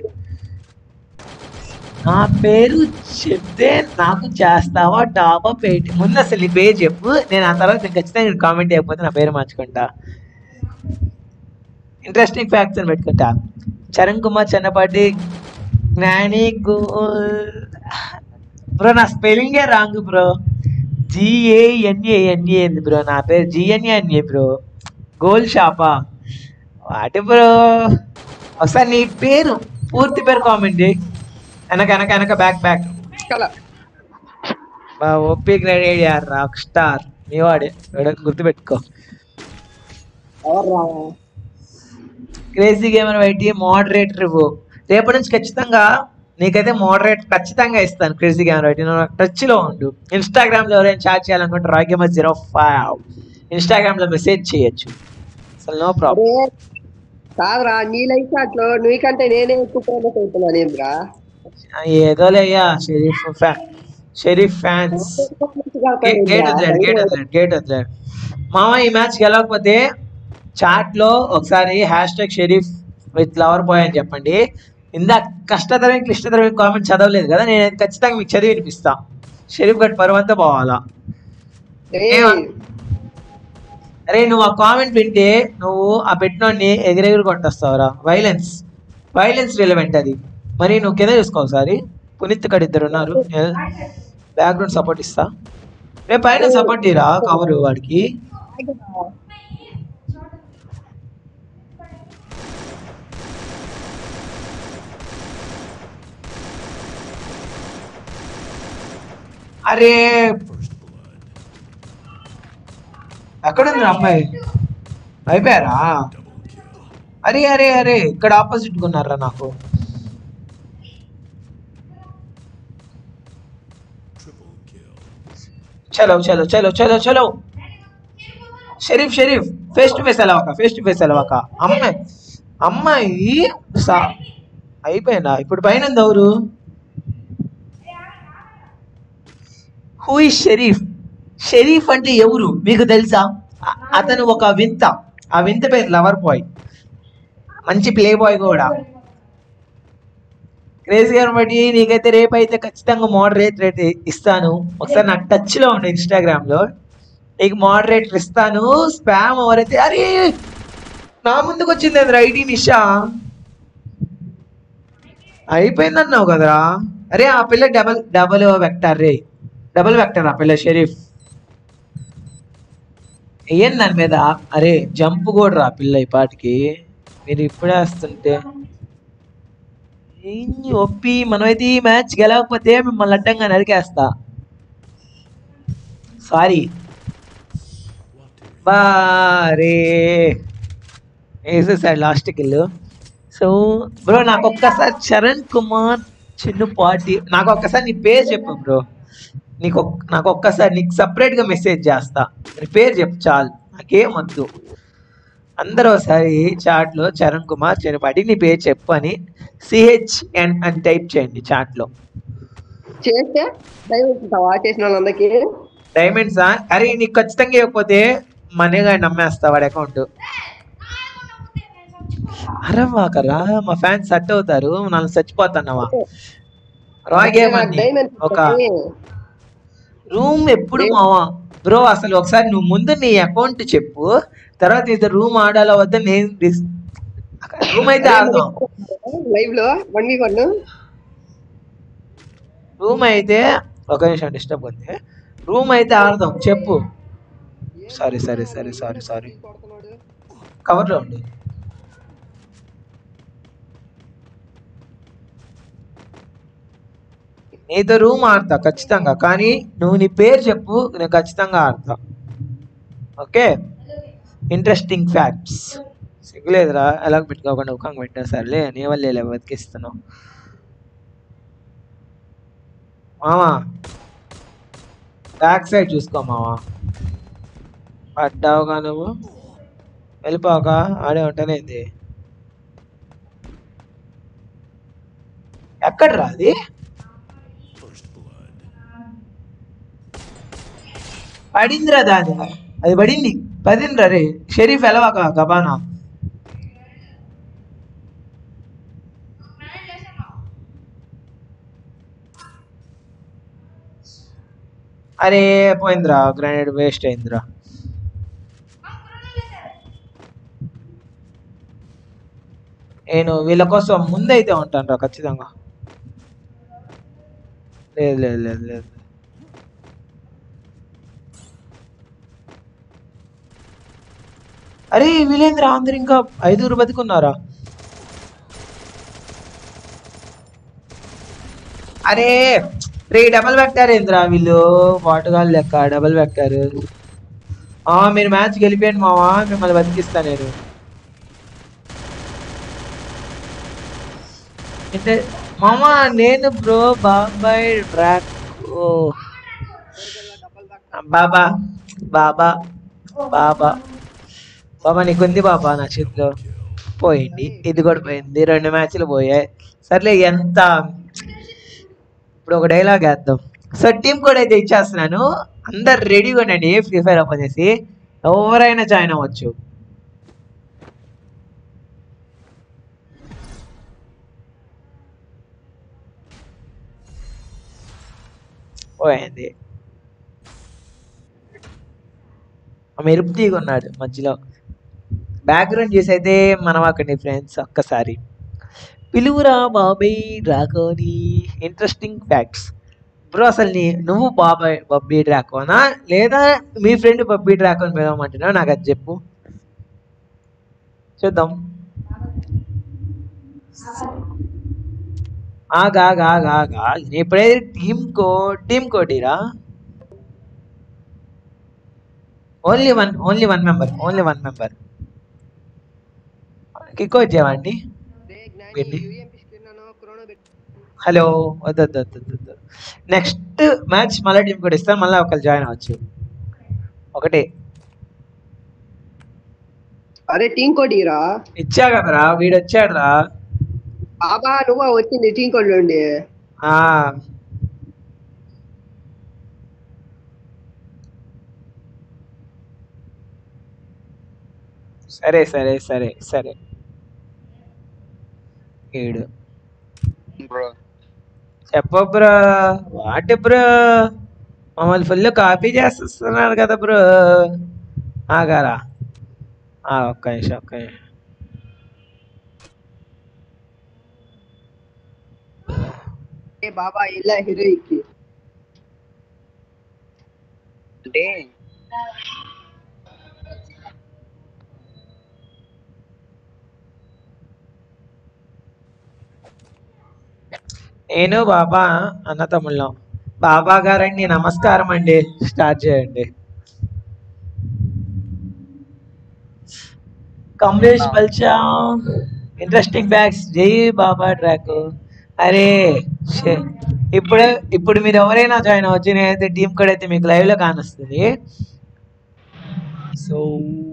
నా పేరు చెప్తే నాకు చేస్తావా డాబా పేటి ముందు అసలు ఈ పేరు చెప్పు నేను ఆ తర్వాత నేను ఖచ్చితంగా కామెంట్ చేయకపోతే నా పేరు మార్చుకుంటా ఇంట్రెస్టింగ్ ఫ్యాక్ట్స్ అని పెట్టుకుంటా చరణ్ కుమార్ చెన్నపాటి జ్ఞాని గోల్ బ్రో నా స్పెల్లింగే రాంగ్ బ్రో జిఏఎన్ఏఎన్ఏ ఏంది బ్రో నా పేరు జిఎన్ఏఎన్ఏ బ్రో గోల్ షాపా వాటి బ్రో ఒకసారి నీ పేరు పూర్తి పేరు కామెంట్ చేయి వెనక వెనక వెనక బ్యాక్ బ్యాక్ కల బా ఓపీ గ్రేడ్ రాక్ స్టార్ మీ వాడే వాడే గుర్తుపెట్టుకో ఎవర్రా క్రేజీ గేమర్ వైటీ మోడరేటర్ ఇవ్వు రేపటి నుంచి ఖచ్చితంగా నీకైతే మోడరేట్ ఖచ్చితంగా ఇస్తాను క్రేజీ గేమర్ వైటీ నువ్వు టచ్ లో ఉండు ఇన్స్టాగ్రామ్ లో ఎవరైనా చాట్ చేయాలనుకుంటే రాగేమర్ జీరో ఫైవ్ ఇన్స్టాగ్రామ్ లో మెసేజ్ చేయొచ్చు అసలు నో ప్రాబ్లం అరే కాదురా నీ లైఫ్ అట్లో నీకంటే నేనే ఎక్కువ ఫేమస్ అవుతున్నాను ఏమ్రా ఏదోలే అయ్యా షరీఫ్ ఫ్యా షరీఫ్ ఫ్యాన్స్ గేట్ వదిలేడు గేట్ వదిలేడు గేట్ వదిలేడు మామ ఈ మ్యాచ్ గెలవకపోతే చాట్ లో ఒకసారి hashtag Sharif with lover boy అని చెప్పండి ఇందా కష్టతరమైన క్లిష్టతరమైన కామెంట్ చదవలేదు కదా నేను ఖచ్చితంగా మీకు చదివి వినిపిస్తా షరీఫ్ గట్ పరువంతా పోవాలా అరే నువ్వు ఆ కామెంట్ వింటే నువ్వు ఆ పెట్టినోడిని ఎగిరెగిరి కొట్టేస్తావురా వైలెన్స్ వైలెన్స్ రిలవెంట్ అది మరి నువ్వు కింద చూసుకో ఒకసారి పునీత్ కడ ఇద్దరు ఉన్నారు బ్యాక్గ్రౌండ్ సపోర్ట్ ఇస్తా రేపు పైన సపోర్ట్ ఇరా కవరు వాడికి అరే First blood. ఎక్కడుంది అమ్మాయి అయిపోయారా Double kill. అరే అరే అరే ఇక్కడ ఆపోజిట్ ఉన్నారా నాకు Triple kill. చలో చలో చలో చలో చలో Sharif Sharif face to face వెళ్ళవక ఫేస్ టు ఫేస్ వెళ్ళవక అమ్మాయి అమ్మాయి సా అయిపోయిందా ఇప్పుడు పైన ఉంది ఎవరు హూ ఇస్ షరీఫ్ షరీఫ్ అంటే ఎవరు మీకు తెలుసా అ- అతను ఒక వింత ఆ వింత పేరు లవర్ బాయ్ మంచి ప్లే బాయ్ కూడా క్రేజీ గారు బట్టి నీకైతే రేపు అయితే ఖచ్చితంగా మోడరేట్ రేట్ ఇస్తాను ఒకసారి నాకు టచ్ లో ఉండు ఇన్స్టాగ్రామ్ లో నీకు మోడరేటర్ ఇస్తాను స్పామ్ ఎవరైతే అరే నా ముందుకు వచ్చింది అది ఐడి నిషా అయిపోయింది అన్నావు కదరా అరే ఆ పిల్ల డబల్ డబల్ వెక్టర్ రే డబల్ వెక్టర్ ఆ పిల్ల షరీఫ్ ఏం దాని మీద అరే జంప్ కూడా రా పిల్ల ఈ పాటికి మీరు ఇప్పుడే వస్తుంటే ఏంది ఒప్పి మనమైతే ఈ మ్యాచ్ గెలవకపోతే మిమ్మల్ని అడ్డంగా నరికేస్తా సారీ బారే వేసేసాడు లాస్ట్ కిల్ సో బ్రో నాకు ఒక్కసారి చరణ్ కుమార్ చిన్న పార్టీ నాకు ఒక్కసారి నీ పేరు చెప్పు బ్రో నీకు ఒక్- నాకు ఒక్కసారి నీకు సపరేట్గా మెసేజ్ చేస్తా నీ పేరు చెప్పు చాలు నాకేం వద్దు అందరూ ఒకసారి చాట్లో చరణ్ కుమార్ చిన్నపాటి నీ పేరు చెప్పు అని సిహెచ్ఎన్ అని టైప్ చేయండి చాట్లో చేస్తే డైవర్స్ ఉంటావా చేసిన వాళ్ళందరికీ డైమండ్సా అరే నీకు ఖచ్చితంగా ఇవ్వకపోతే మనీగా నమ్మేస్తా వాడి అకౌంట్ అరే మాకరా మా ఫ్యాన్స్ సెట్ అవుతారు నన్ను చచ్చిపోతున్నావా రాగేమని డైమండ్ ఒక రూమ్ ఎప్పుడు మావా బ్రో అసలు ఒకసారి నువ్వు ముందు నీ అకౌంట్ చెప్పు తర్వాత ఇది రూమ్ ఆడాలో వద్ద నేను రూమ్ అయితే ఆడదాం లైవ్ లో వన్ వీ వన్ రూమ్ అయితే ఒక నిమిషం డిస్టర్బ్ ఉంది రూమ్ అయితే ఆడదాం చెప్పు sorry sorry sorry sorry sorry కవర్లో ఉండు నీతో రూమ్ ఆడతా ఖచ్చితంగా కానీ నువ్వు నీ పేరు చెప్పు నేను ఖచ్చితంగా ఆడతా ఓకే ఇంట్రెస్టింగ్ ఫ్యాక్ట్స్ సిగ్గులేదురా ఎలా పెట్టుకోకుండా ముఖంగా పెట్టా సర్లే నీ వల్లే బతికిస్తున్నావు మామా బ్యాక్ సైడ్ చూసుకో మావా పడ్డావుగా నువ్వు వెళ్ళిపోక ఆడే ఉంటేనేది ఎక్కడ రాది First blood. పడిందిరా దాని అది పడింది పడిందిరా రే షరీఫ్ ఎలవాక గబానా అరే పోయిందిరా గ్రానైడ్ వేస్ట్ అయిందిరా నేను వీళ్ళ కోసం ముందైతే ఉంటాను రా ఖచ్చితంగా లేదు లేదు లేదు లేదు అరే వీళ్ళేంద్ర అందరు ఇంకా ఐదుగురు బతికున్నారా అరే రే డబల్ వెక్టార్ ఏంద్రా వీళ్ళు వాటగాళ్ళు లెక్క డబల్ వెక్టార్ ఆ మీరు మ్యాచ్ గెలిపోయండి మావా మిమ్మల్ని బతికిస్తా నేను అంటే మామా నేను బ్రో బాబాయ్ ట్రాక్ ఓ బాబా బాబా బాబా బాబా నీకుంది బాబా నా చేతిలో పోయింది ఇది కూడా పోయింది రెండు మ్యాచ్లు పోయాయి సర్లే ఎంత ఇప్పుడు ఒక డైలాగ్ వేద్దాం సో టీం కూడా అయితే ఇచ్చేస్తున్నాను అందరు రెడీగా ఉండండి ఫ్రీ ఫైర్ ఓపెన్ చేసి ఎవరైనా జాయిన్ అవ్వచ్చు పోయింది మెరుపు తీగ ఉన్నాడు మధ్యలో బ్యాక్గ్రౌండ్ చూసి అయితే మనం అక్కడి ఫ్రెండ్స్ ఒక్కసారి పిలువురా బాబాయ్ డ్రాకోని ఇంట్రెస్టింగ్ ఫ్యాక్ట్స్ బ్రో అసలు నీ నువ్వు బాబాయ్ బబ్బీ డ్రాకోనా లేదా మీ ఫ్రెండ్ బబ్బీ డ్రాకోని పిలవమంటున్నావు నాకు అది చెప్పు చూద్దాం ఆగా ఆగా ఆగా ఆగా ఇప్పుడైతే టీమ్ కో టీమ్ కోటీరా only one only one member only one member kick వచ్చేవండి ఏంటి? హలో వద్దు వద్దు వద్దు వద్దు, వద్దు నెక్స్ట్ మ్యాచ్ మళ్ళీ టీం కూడా ఇస్తాను మళ్ళీ ఒకరు జాయిన్ అవ్వచ్చు ఒకటే అరే టీం కోడ్ ఇరా ఇచ్చా కదరా వీడు వచ్చాడు రా బాబా నువ్వా వచ్చింది టీం కోడ్ నుండి ఆ, సరే సరే సరే సరే ఏడు బ్రో చెప్ప బ్రో వాటి బ్రో మమ్మల్ని ఫుల్ కాపీ చేస్తున్నారు కదా బ్రో ఆగారా ఆ, ఒక్క నిమిషం ఒక్క నిమిషం ఏ బాబా ఇలా హీరోయిక్ అంటే నేను బాబా అన్న తమ్ముళ్ళం బాబా గారండి నమస్కారం అండి స్టార్ట్ చేయండి కమలేష్ బల్చా ఇంట్రెస్టింగ్ బ్యాగ్స్ జై బాబా ట్రాక్ అరే షే. ఇప్పుడు ఇప్పుడు మీరు ఎవరైనా జాయిన్ అవ్వచ్చు నేనైతే టీం కూడా అయితే మీకు లైవ్ లో కానొస్తుంది సో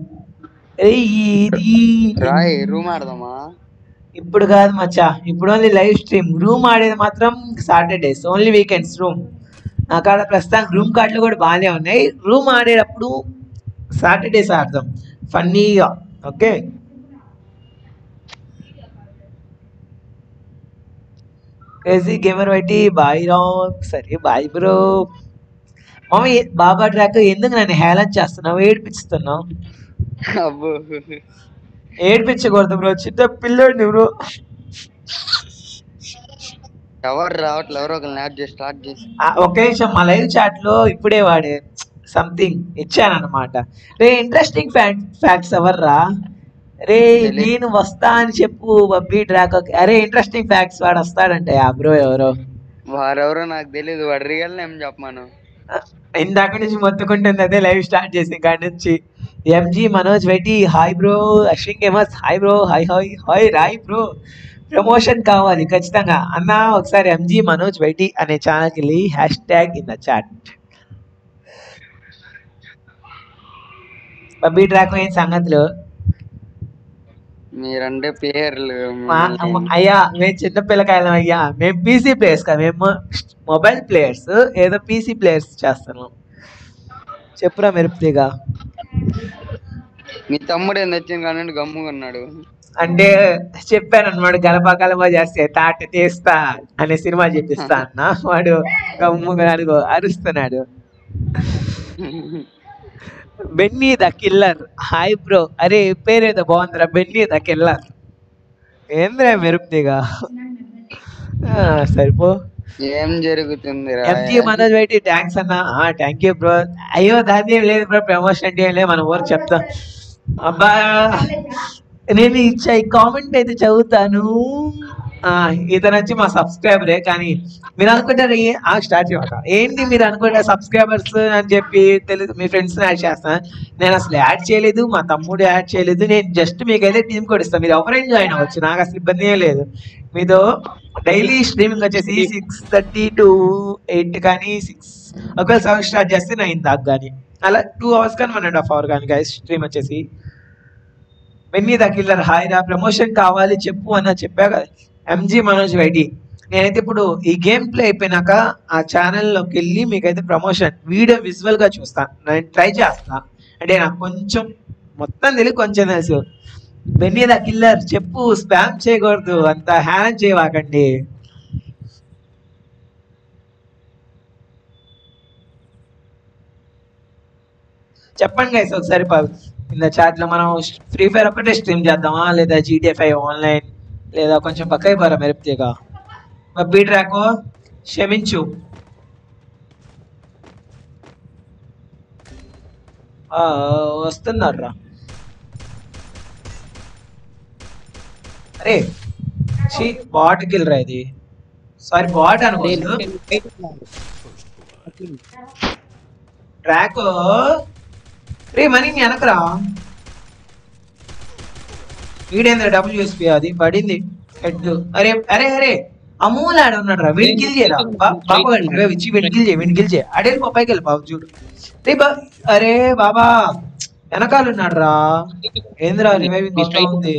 రాయ్ రూమ్ ఆడదామా ఇప్పుడు కాదు మచ్చా ఇప్పుడు ఓన్లీ లైవ్ స్ట్రీమ్ రూమ్ ఆడేది మాత్రం సాటర్డేస్ ఓన్లీ వీకెండ్స్ రూమ్ నా కాడ ప్రస్తుతానికి రూమ్ కార్డులు కూడా బాగానే ఉన్నాయి రూమ్ ఆడేటప్పుడు సాటర్డేస్ ఆడదాం ఫన్నీగా ఓకే క్రేజీ గేమర్ బట్టి బాయ్ రామ్ సరే bye bro mummy baba track ఎందుకు నన్ను హేళన చేస్తున్నావు ఏడిపిస్తున్నావు అబ్బో ఏడిపించకూడదు బ్రో చిన్న పిల్లోడిని బ్రో ఎవరు రావట్లేదు ఎవరో ఒకరిని యాడ్ చేసి స్టార్ట్ చేసి ఆ, ఒకే నిమిషం మా లైవ్ చాట్ లో ఇప్పుడే వాడే సంథింగ్ ఇచ్చానన్నమాట రే ఇంట్రెస్టింగ్ ఫ్యాక్ట్స్ ఎవర్రా రే తెలీదు. నేను వస్తా అని చెప్పు బబ్బీ ట్రాక్ అరే ఇంట్రెస్టింగ్ ఫ్యాక్ట్స్ వాడు వస్తాడంట ఆ బ్రో ఎవరో వారెవరో నాకు తెలియదు వాడు రియల్ నేమ్ చెప్పమాను ఆ, ఇందాక నుంచి మొత్తుకుంటుంది అదే లైవ్ స్టార్ట్ చేసి కాడి నుంచి ఎంజీ మనోజ్ వెట్టి hi bro Ashwin gamers hi bro hi hi hi Rai bro promotion కావాలి ఖచ్చితంగా అన్న ఒకసారి ఎంజీ మనోజ్ వెట్టి అనే ఛానల్కి వెళ్ళి hashtag in the chat బబ్బీ ట్రాక్ ఏం సంగతులు మీరంటే పేర్లు మా అమ్మ- అయ్యా మేము చిన్న పిల్లకాయలం అయ్యా మేము పీసీ ప్లేయర్స్ కదా మేము మొబైల్ ప్లేయర్స్ ఏదో పీసీ ప్లేయర్స్ చేస్తున్నాం చెప్పురా మెరుపుగా మీ తమ్ముడు ఏంది వచ్చింది కానీ గమ్ముగా ఉన్నాడు అంటే చెప్పాను అనమాట గలపా గలపా చేస్తే తాట తీస్తా అనే సినిమా చెప్పిస్తా అన్న వాడు గమ్ముగా అడుగు అరుస్తున్నాడు Benny the killer hi bro అరే పేరేదో బాగుందిరా బెన్నీ ద కిల్లర్ ఏంద్రా మెరుపుగా సరిపో ఏం జరుగుతుంది ఎంజీ మనోజ్ వైటి థ్యాంక్స్ అన్న థ్యాంక్ యూ బ్రో అయ్యో దాని ఏం లేదు బ్రో ప్రమోషన్ అంటే ఏం లేదు మన ఊరికి చెప్తాం అబ్బా నేను ఇచ్చా ఈ కామెంట్ అయితే చదువుతాను ఆ, ఇతను వచ్చి మా సబ్స్క్రైబరే కానీ మీరు అనుకుంటారు ఏ- ఆ స్టార్ట్ చేయమాట ఏంటి మీరు అనుకుంటారు సబ్స్క్రైబర్స్ అని చెప్పి తెలియదు మీ ఫ్రెండ్స్ని యాడ్ చేస్తాను నేను అసలు యాడ్ చేయలేదు మా తమ్ముడు యాడ్ చేయలేదు నేను జస్ట్ మీకైతే టీం కూడా ఇస్తాను మీరు ఎవరైనా జాయిన్ అవ్వచ్చు నాకు అసలు ఇబ్బంది ఏం లేదు మీతో డైలీ స్ట్రీమింగ్ వచ్చేసి సిక్స్ థర్టీ టు ఎయిట్ కానీ సిక్స్ ఒకవేళ సెవెన్ స్టార్ట్ చేస్తే నైన్ దాకా కానీ అలా టూ అవర్స్ కానీ వన్ అండ్ హాఫ్ అవర్ కానీ గైస్ స్ట్రీమ్ వచ్చేసి వెన్నీ ద కిల్లర్ హాయ్ రా ప్రమోషన్ కావాలి చెప్పు అన్న చెప్పా కదా ఎంజీ మనోజ్ వైడి నేనైతే ఇప్పుడు ఈ గేమ్ ప్లే అయిపోయినాక ఆ ఛానల్లోకి వెళ్ళి మీకైతే ప్రమోషన్ వీడియో విజువల్ గా చూస్తాను నేను ట్రై చేస్తా అంటే నాకు కొంచెం మొత్తం తెలియదు కొంచెం తెలుసు బెన్నీ ద కిల్లర్ చెప్పు స్పామ్ చేయకూడదు అంత హ్యాన్ చేయవాకండి చెప్పండి గైస్ ఒకసారి ఇన్ చాట్ లో మనం ఫ్రీ ఫైర్ ఒకటే స్ట్రీమ్ చేద్దామా లేదా జీటీఏ ఫైవ్ ఆన్లైన్ లేదా కొంచెం పక్కకి పోరా మెరుపుతీగా బీ ట్రాక్ క్షమించు ఆ, వస్తున్నారా అరే చీ బాట్ కిల్ రా ఇది సారీ బాట్ అనుకోలేదు ట్రాక్ రే మనీ నీ వెనకరా వీడేంద్ర డబ్ల్యూఎస్పీ అది పడింది హెడ్ అరే అరే అరే అమూల్ ఆడ ఉన్నాడు రా వీడిని కిల్ చేయరా బా- బాబు గాడిని రేయ్ ఇచ్చి వీడిని కిల్ చేయి వీడిని కిల్ చేయి అడే పైకి వెళ్ళి బాబు చూడు రే బా అరే బాబా వెనకాల ఉన్నాడు రా ఏందిరా రివైవింగ్ వస్తా ఉంది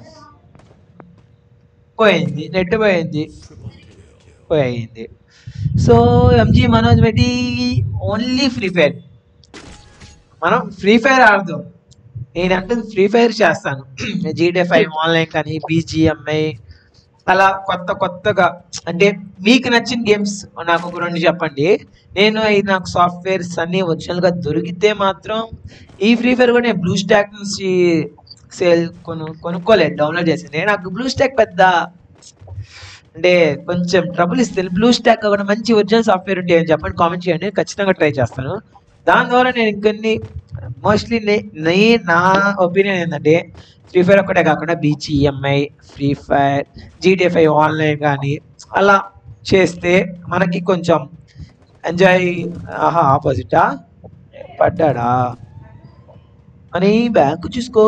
పోయింది నెట్ పోయింది పోయింది సో ఎంజీ మనోజ్ పెట్టి ఓన్లీ ఫ్రీ ఫైర్ మనం ఫ్రీ ఫైర్ ఆడదాం నేనంటే ఫ్రీ ఫైర్ చేస్తాను జీడే ఫైవ్ ఆన్లైన్ కానీ బీజిఎంఐ అలా కొత్త కొత్తగా అంటే మీకు నచ్చిన గేమ్స్ నాకు ఒక రెండు చెప్పండి నేను అవి నాకు సాఫ్ట్వేర్స్ అన్ని ఒరిజినల్ గా దొరికితే మాత్రం ఈ ఫ్రీ ఫైర్ కూడా నేను బ్లూ స్టాక్ నుంచి సేల్ కొను కొనుక్కోలేదు డౌన్లోడ్ చేసింది నాకు బ్లూ స్టాక్ పెద్ద అంటే కొంచెం ట్రబుల్ ఇస్తే బ్లూ స్టాక్ కూడా మంచి ఒరిజినల్ సాఫ్ట్వేర్ ఉంటే అని చెప్పండి కామెంట్ చేయండి ఖచ్చితంగా ట్రై చేస్తాను దాని ద్వారా నేను ఇంకొన్ని మోస్ట్లీ నే నా ఒపీనియన్ ఏంటంటే ఫ్రీ ఫైర్ ఒక్కటే కాకుండా BGMI free fire GTA five online కానీ అలా చేస్తే మనకి కొంచెం ఎంజాయ్ ఆహా ఆపోజిటా పడ్డాడా అని బ్యాంకు చూసుకో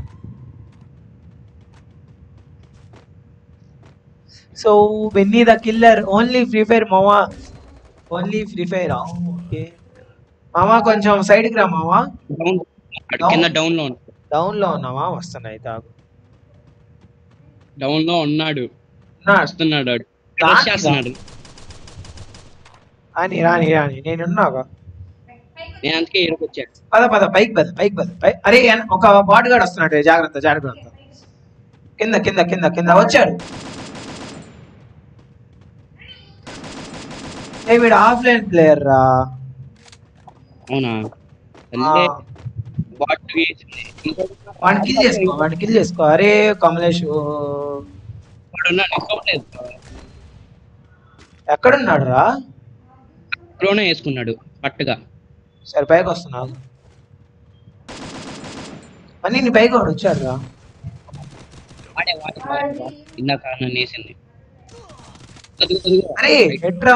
so Benny the killer only free fire మామా ఓన్లీ ఫ్రీ ఫైర్ ఓకే మామా కొంచెం సైడ్కి రా మామా డౌన్ అటు కింద డౌన్ లో ఉన్నాడు. డౌన్ లో ఉన్నావా వస్తున్నాయి తాగు డౌన్ లో ఉన్నాడు నా వస్తున్నాడు వాడు. రాని రష్ చేస్తున్నాడు రాని రాని రాని నేను ఉన్నాగా నేను అందుకే ఇక్కడికి వచ్చా పద పద పైకి పద పైకి పద పై అరే ఎన- ఒక బాడీ గార్డ్ వస్తున్నాడు జాగ్రత్త జాగ్రత్త కింద కింద కింద కింద వచ్చాడు ఏ వీడు ఆఫ్లైన్ ప్లేయర్ రా అవునా ఆ, అల్లే బాట్ వేసింది ఇంకొక వాడిని కిల్ చేసుకో వాడిని కిల్ చేసుకో అరే కమలేష్ ఓ, వాడు ఉన్నాడు ఇంకోలేదు ఎక్కడున్నాడు రా లోనే వేసుకున్నాడు పట్టుగా సరే పైకి వస్తున్నావు అని నీ పైకి వాడు వచ్చాడు రా వాడే వాడే వాడే. ఇందాక నన్ను వేసింది అదిగో, అదిగో. అరే ఎట్రా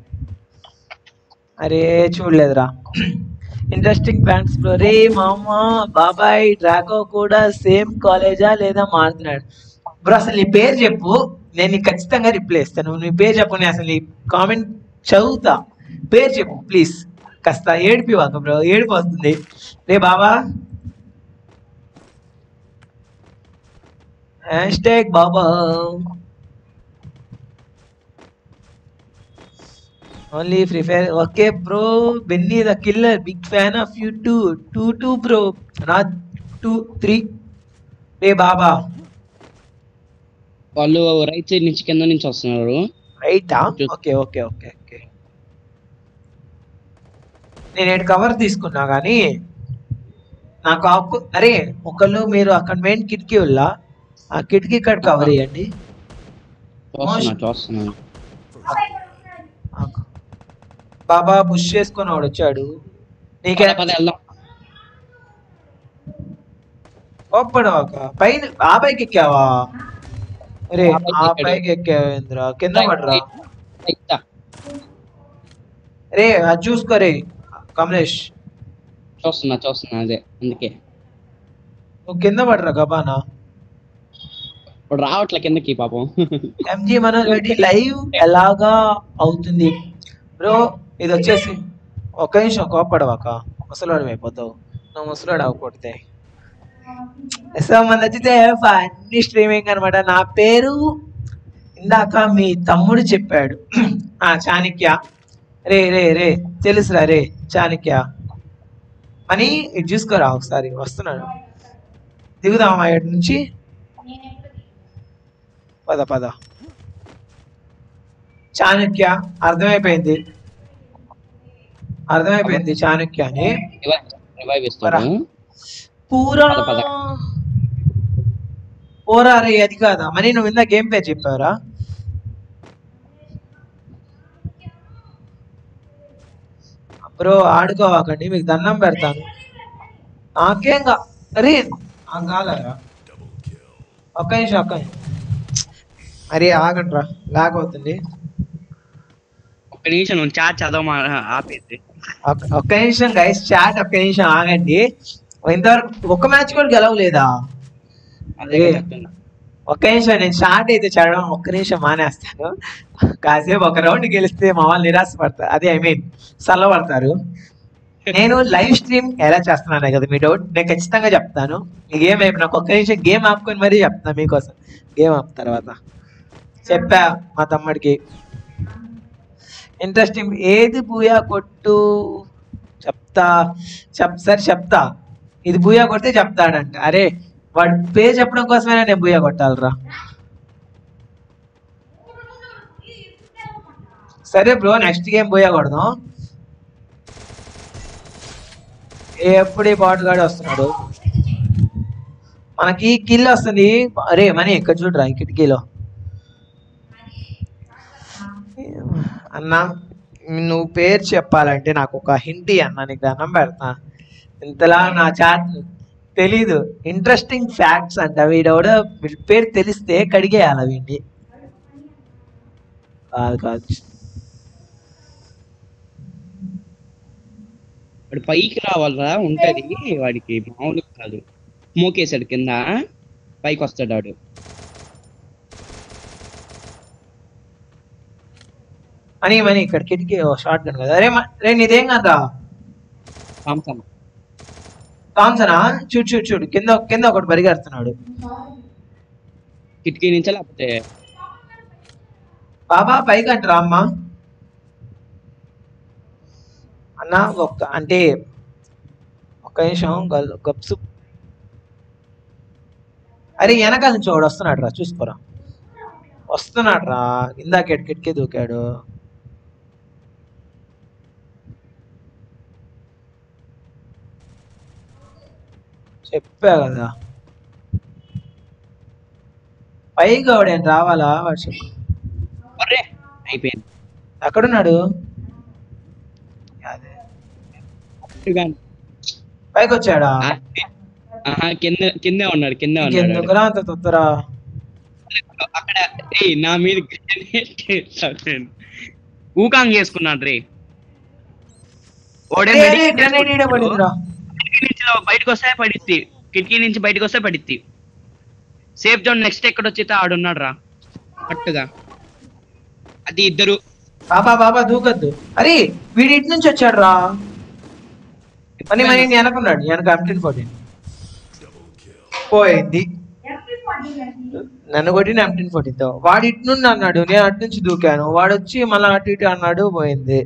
అరే చూడలేదురా ఇంట్రెస్టింగ్ ఫ్యాక్ట్స్ బ్రో రే మామ బాబాయ్ డ్రాకో కూడా సేమ్ కాలేజా లేదా మారుతున్నాడు బ్రో అసలు నీ పేరు చెప్పు నేను నీకు ఖచ్చితంగా రిప్లై ఇస్తాను నీ పేరు చెప్పు నేను అసలు నీ కామెంట్ చదువుతా పేరు చెప్పు ప్లీజ్ కాస్త ఏడిపి వాక బ్రో ఏడిపి వస్తుంది రే బాబా హ్యాష్ ట్యాగ్ బాబా only free fire okay bro Benny the killer big fan of you too too too bro not two three రే బాబా వాళ్ళు రైట్ సైడ్ నుంచి కింద నుంచి వస్తున్నారు రైటా ఓకే ఓకే ఓకే ఓకే నేను ఏడు కవర్ తీసుకున్నా కానీ నాకు ఆపు అరే ఒకళ్ళు మీరు అక్కడ మెయిన్ కిటికీ వల్ల ఆ కిటికీ ఇక్కడ కవర్ చేయండి చూస్తున్నా చూస్తున్నా బాబా బుష్ చేసుకొని వాడు వచ్చాడు నీకే పద, పద, వెళ్దాం ఒప్పడవాక పైన ఆ పైకి ఎక్కావా అరే ఆ పైకి ఆ ఎక్కాడు. పైకి ఎక్కావేంద్రా కింద పడరా ఇస్తా. రే అది చూసుకో రే కమలేష్ చూస్తున్నా చూస్తున్నా అదే అందుకే నువ్వు కింద పడరా గబానా ఇప్పుడు రావట్లే కిందకి పాపం ఎంజీ మనోజ్ రెడ్డి లైవ్ ఎలాగా అవుతుంది బ్రో ఇది వచ్చేసి ఒక నిమిషం కోపడవాక ముసలాడు అయిపోతావు నువ్వు ముసలాడు అవ్వకూడదే సో మన నచ్చితే అన్ని స్ట్రీమింగ్ అనమాట నా పేరు ఇందాక మీ తమ్ముడు చెప్పాడు ఆ చాణక్య రే రే రే తెలుసురా రే చాణక్య అని ఇది చూసుకోరా ఒకసారి వస్తున్నాడు దిగుదామా ఇటు నుంచి పద పద చాణక్య అర్థమైపోయింది అర్థమైపోయింది చాణక్య అని రివైవ్ ఇస్తాడు పూరా పద, పద. పోరా రే అది కాదా మరి నువ్వు ఇందా గేమ్ పేరు చెప్పారా బ్రో ఆడుకోవాకండి మీకు దండం పెడతాను నాకేం కా అరే నాకు కాలరా ఒక్క నిమిషం ఒక్క నిమిషం అరే ఆగండి రా లాగ్ అవుతుంది ఒక్క నిమిషం నువ్వు చాట్ చదవమా ఆపేసి ఒక్క ఒక్క నిమిషం గైస్ చాట్ ఒక్క నిమిషం ఆగండి ఇంతవరకు ఒక్క మ్యాచ్ కూడా గెలవలేదా అదే ఏ. చెప్తున్నా ఒక్క నిమిషం నేను స్టార్ట్ అయితే చదవడం ఒక్క నిమిషం మానేస్తాను కాసేపు ఒక రౌండ్ గెలిస్తే మా వాళ్ళు నిరాశ పడతారు అదే ఐ మీన్ చల్లబడతారు నేను లైవ్ స్ట్రీమ్ ఎలా చేస్తున్నాను కదా మీ డౌట్ నేను ఖచ్చితంగా చెప్తాను ఈ గేమ్ అయిపోయి నాకు ఒక్క నిమిషం గేమ్ ఆపుకొని మరీ చెప్తాను మీకోసం గేమ్ ఆపు తర్వాత చెప్పా మా తమ్ముడికి ఇంట్రెస్టింగ్ ఏది బూయా కొట్టు చెప్తా చెప్ సరే చెప్తా ఇది బూయా కొడితే చెప్తాడంట అరే వాడి పేరు చెప్పడం కోసమైనా నేను బూయా కొట్టాలరా సరే బ్రో నెక్స్ట్ గేమ్ బూయా కొడదాం ఎప్పుడు ఈ పాటుగాడు వస్తున్నాడు మనకి కిల్ వస్తుంది అరే మనీ ఇక్కడ చూడరా ఈ కిటికీలో అన్న నువ్వు పేరు చెప్పాలంటే నాకు ఒక హిందీ అన్న నీకు దండం పెడతా ఇంతలా నా చాట్ తెలీదు ఇంట్రెస్టింగ్ ఫ్యాక్ట్స్ అంట వీడెవడో వీడి పేరు తెలిస్తే కడిగేయాలి వీడిని కాదు కాదు వాడు పైకి రావాలరా ఉంటది వాడికి మామూలు కాదు మోకేశాడు కింద పైకి వస్తాడు వాడు అని మనీ ఇక్కడ కిటికీ షార్ట్ గన్ కదా అరే మ- రే నీదేం కదా సామ్సంగ్ థామ్సనా చూడు చూడు చూడు కింద కింద ఒకటి పరిగెడుతున్నాడు కిటికీ నుంచి లేకపోతే బాబా పైకి అంటారా అమ్మ అన్న ఒక్క అంటే ఒక్క నిమిషం గల్- గప్సు అరే వెనకాల నుంచి వాడు వస్తున్నాడు రా చూసుకోరా వస్తున్నాడు రా ఇందాక కిటికీ దూకాడు చెప్పా కదా పైకి వాడేం రావాలా వాడు చెప్పు అరే అయిపోయింది ఎక్కడున్నాడు అదే అట్టుగాని. పైకి వచ్చాడా ఆ, ఆహా కింద కిందే ఉన్నాడు కిందే ఉన్నాడు వాడు. ఎందుకురా అంత తొత్తరా అక్కడ ఏయ్ నా మీద grenade వేశాడు నేను. ఊకాంగ్ చేసుకున్నాడు రే ఓడే అరే, అరే, grenade ఈడ పడిందిరా. కిటికీ నుంచి బయటకు వస్తే పడిద్ది కిటికీ నుంచి బయటకు వస్తే పడిద్ది సేఫ్ జోన్ నెక్స్ట్ ఎక్కడ వచ్చితే ఆడున్నాడు రా కరెక్ట్గా అది ఇద్దరు బాబా బాబా దూకద్దు అరే వీడి ఇటు నుంచి వచ్చాడు రా అని మరి నేను వెనకున్నాడు వెనక ఎంటీన్ ఫోర్టీన్ పోయింది నన్ను కొట్టిన ఎంటీన్ ఫోర్టీన్ తో వాడు ఇటు నుండి అన్నాడు నేను అటు నుంచి దూకాను వాడు వచ్చి మళ్ళీ అటు ఇటు అన్నాడు పోయింది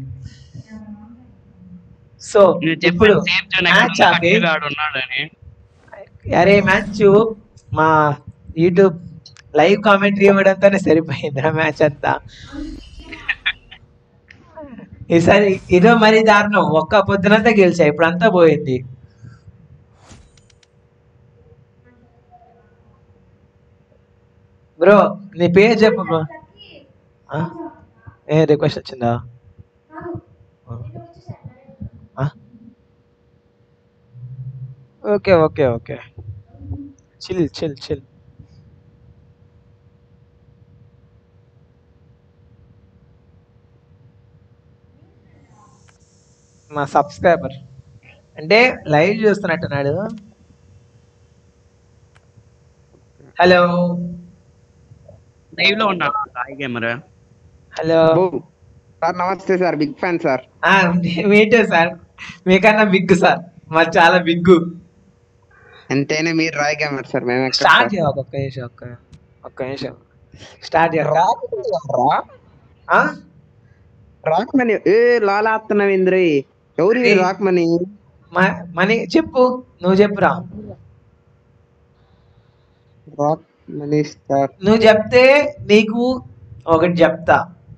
సో నేను ఇప్పుడు చెప్పాను సేఫ్ జోన్ మ్యాచ్ ఆపి ఎక్కడ ఆడున్నాడు అని అరే మ్యాచ్ మా యూట్యూబ్ లైవ్ కామెంటరీ ఇవ్వడంతోనే సరిపోయింది ఆ మ్యాచ్ అంతా ఈసారి ఇదో మరి దారుణం ఒక్క పొద్దునంతా గెలిచా ఇప్పుడు అంతా పోయింది బ్రో నీ పేరు చెప్పు బ్రో ఆ? ఏ రిక్వెస్ట్ వచ్చిందా ఆ? Okay okay okay chill chill chill మా సబ్స్క్రైబర్ అంటే లైవ్ చూస్తున్నట్టున్నాడు హలో లైవ్ లో ఉన్నాడు రాయి గేమర్ హలో సార్ నమస్తే సార్ బిగ్ ఫ్యాన్ సార్ మీటే సార్ మీకన్నా బిగ్ సార్ మాది చాలా బిగ్గు ఎంతైనా మీరు రాయ్ గేమర్ సార్ మేము ఎక్కడ స్టార్ట్ సార్? చేయ ఒక్క నిమిషం ఒక్క ఒక్క నిమిషం స్టార్ట్ చేస్తా రా ఆ? రాక్మని ఏ లాలాత్తున్నావు ఇంద్రి ఎవరు ఈ ఏయ్. రాక్మని మ- మనీ చెప్పు నువ్వు చెప్పురా రాక్మని సార్ నువ్వు చెప్తే నీకు ఒకటి చెప్తా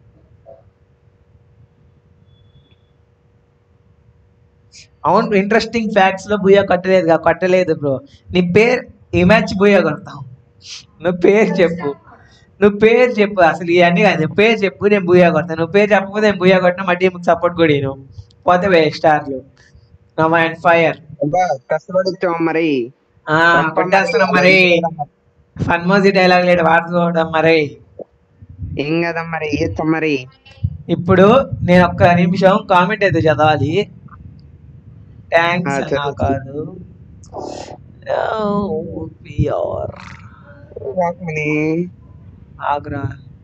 అవును ఇంట్రెస్టింగ్ ఫ్యాక్ట్స్ లో బుయ్య కొట్టలేదు కొట్టలేదు బ్రో నీ పేరు ఈ మ్యాచ్ బుయ్య కొడతావు నువ్వు పేరు చెప్పు నువ్వు పేరు చెప్పు అసలు ఇవన్నీ కాదు పేరు చెప్పు నేను బుయ్య కొడతాను నువ్వు పేరు చెప్పకపోతే నేను బుయ్య కొట్టిన మా టీంకి సపోర్ట్ కూడా నేను పోతే వే స్టార్లు నా మైండ్ ఫైర్ అబ్బా, కష్టపడి వచ్చావు మరి కొట్టేస్తున్నాం మరి ఫన్ మోజీ డైలాగ్ లేడు వాడుకోవడం మరి ఏం కదా మరి ఇయ్యచ్చా మరి ఇప్పుడు నేను ఒక్క నిమిషం కామెంట్ అయితే చదవాలి థ్యాంక్స్ ఆ, అన్నా చదువు. కాదు పిఆర్ రాకమని ఆగ్రా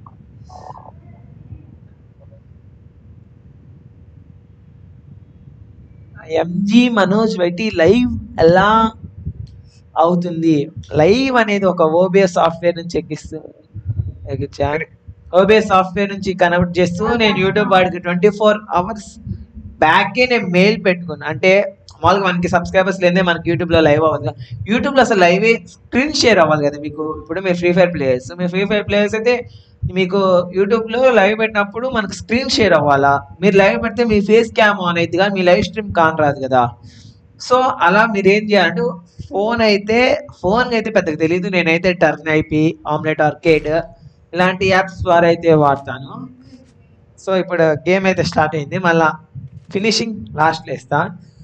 ఎంజీ మనోజ్ పెట్టి లైవ్ ఎలా అవుతుంది లైవ్ అనేది ఒక ఓబిఎస్ సాఫ్ట్వేర్ నుంచి ఎక్కిస్తుంది ఓబిఎస్ సాఫ్ట్వేర్ నుంచి కనెక్ట్ చేస్తూ నేను యూట్యూబ్ వాడికి ట్వంటీ ఫోర్ అవర్స్ బ్యాకే నేను మెయిల్ పెట్టుకున్నా అంటే మామూలుగా మనకి సబ్స్క్రైబర్స్ లేదే మనకి యూట్యూబ్లో లైవ్ అవ్వదు కదా యూట్యూబ్లో అసలు లైవ్ స్క్రీన్ షేర్ అవ్వాలి కదా మీకు ఇప్పుడు మీరు ఫ్రీ ఫైర్ ప్లేయర్స్ మీ ఫ్రీ ఫైర్ ప్లేయర్స్ అయితే మీకు యూట్యూబ్లో లైవ్ పెట్టినప్పుడు మనకు స్క్రీన్ షేర్ అవ్వాలా మీరు లైవ్ పెడితే మీ ఫేస్ క్యామ్ ఆన్ అయితే కానీ మీ లైవ్ స్ట్రీమ్ కాన్ రాదు కదా సో అలా మీరు ఏం చేయాలంటే ఫోన్ అయితే ఫోన్ అయితే పెద్దగా తెలియదు నేనైతే టర్న్ ఐపీ ఆమ్లెట్ ఆర్కేడ్ ఇలాంటి యాప్స్ ద్వారా అయితే వాడతాను సో ఇప్పుడు గేమ్ అయితే స్టార్ట్ అయింది మళ్ళా ఫినిషింగ్ లాస్ట్లో ఇస్తా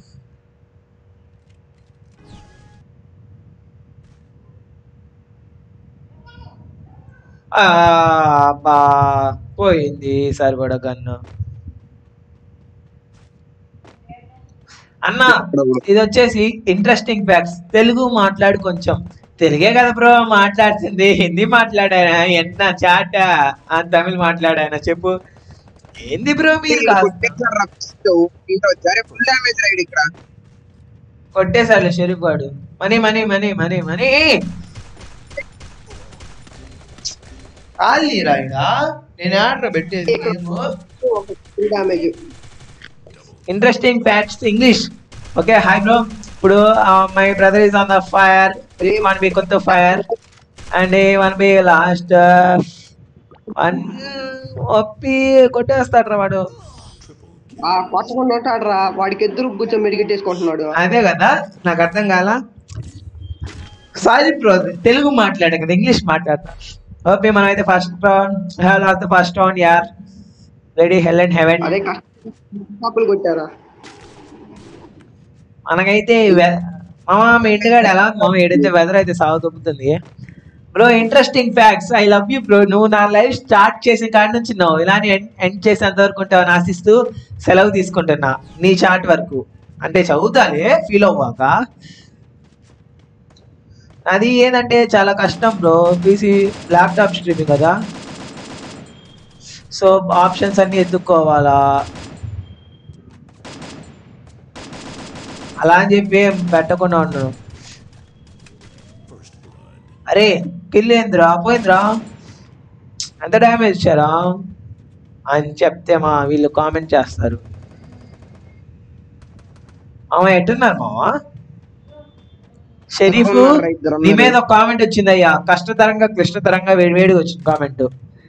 ఆ, అబ్బా పోయింది ఈసారి కూడా గన్ను అన్న ఇది వచ్చేసి ఇంట్రెస్టింగ్ ఫ్యాక్ట్స్ తెలుగు మాట్లాడు కొంచెం తెలుగే కదా బ్రో మాట్లాడుతుంది హిందీ మాట్లాడానా ఎంత చాట ఆ తమిళ్ మాట్లాడానా చెప్పు ఏంది బ్రో మీరు కాస్త ఫుల్ డ్యామేజ్ రైడ్ ఇక్కడ కొట్టేశారు షరీఫ్ వాడు మనీ మనీ మనీ మనీ మనీ ఖాళీ రాయిడా నేను ఆర్డర్ పెట్టేది full damage interesting facts English okay hi bro ఇప్పుడు my brother is on the fire one B కొత్త fire and one B last one ఒప్పి కొట్టేస్తాడు వాడు ఆ కొట్టకుండా ఉంటాడు రా వాడికి ఎదురు కూర్చొని మెడికెట్టేసుకుంటున్నాడు అదే కదా నాకు అర్థం కాల సారీ బ్రో తెలుగు మాట్లాడే కదా ఇంగ్లీష్ మాట్లాడతా ఓకే మనం అయితే ఫస్ట్ రౌండ్ ఫస్ట్ రౌండ్ యార్ రెడీ హెల్ అండ్ హెవెన్ అదే కష్టం కప్పులు కొట్టారా మనకైతే వె- మామ మీ ఇంటికాడ ఎలా ఉంది మామ ఏడైతే వెదర్ అయితే సాగు తుప్పుతుంది bro interesting facts I love you bro నువ్వు నా లైఫ్ స్టార్ట్ చేసిన కాడి నుంచి నువ్వు ఇలానే ఎండ్ చేసేంత వరకు ఉంటావని ఆశిస్తూ సెలవు తీసుకుంటున్నా నీ చాట్ వరకు అంటే చదువుతాలే ఫీల్ అవ్వాక అది ఏంటంటే చాలా కష్టం బ్రో పీసీ ల్యాప్టాప్ స్ట్రీమింగ్ కదా సో ఆప్షన్స్ అన్ని ఎత్తుక్కోవాలా అలా అని చెప్పి ఏం పెట్టకుండా ఉండను అరే కిల్ ఏందిరా పోయిందిరా ఎంత డ్యామేజ్ ఇచ్చారా అని చెప్తే మా వీళ్ళు కామెంట్ చేస్తారు అమ్మ ఎట్టున్నారు మావా షరీఫ్ ఉన్నారు, ఇద్దరు నీ ఉన్నారు. మీద ఒక కామెంట్ వచ్చింది అయ్యా కష్టతరంగా క్లిష్టతరంగా వేడి వేడిగా వచ్చింది కామెంట్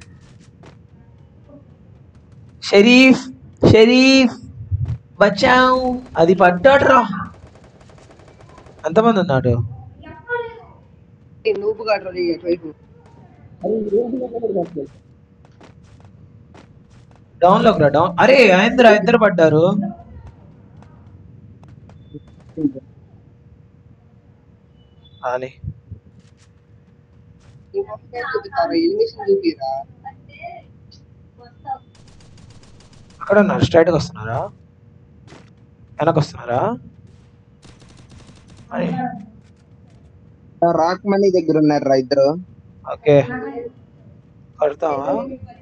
షరీఫ్ షరీఫ్ బచావ్ అది పడ్డాడు రా ఎంతమంది ఉన్నాడు నువ్వు కాడరా నీ అటువైపు డౌన్ లోకి రా డౌన్ అరే అయిందిరా ఇద్దరు పడ్డారు అని నీ మొక్కనే చూపిస్తారా ఎలిమినేషన్ చూపిరా అక్కడ ఉన్నారు స్ట్రైట్గా వస్తున్నారా వెనక వస్తున్నారా అని రాక్ మనీ దగ్గర ఉన్నారు రా ఇద్దరు ఓకే కొడతావా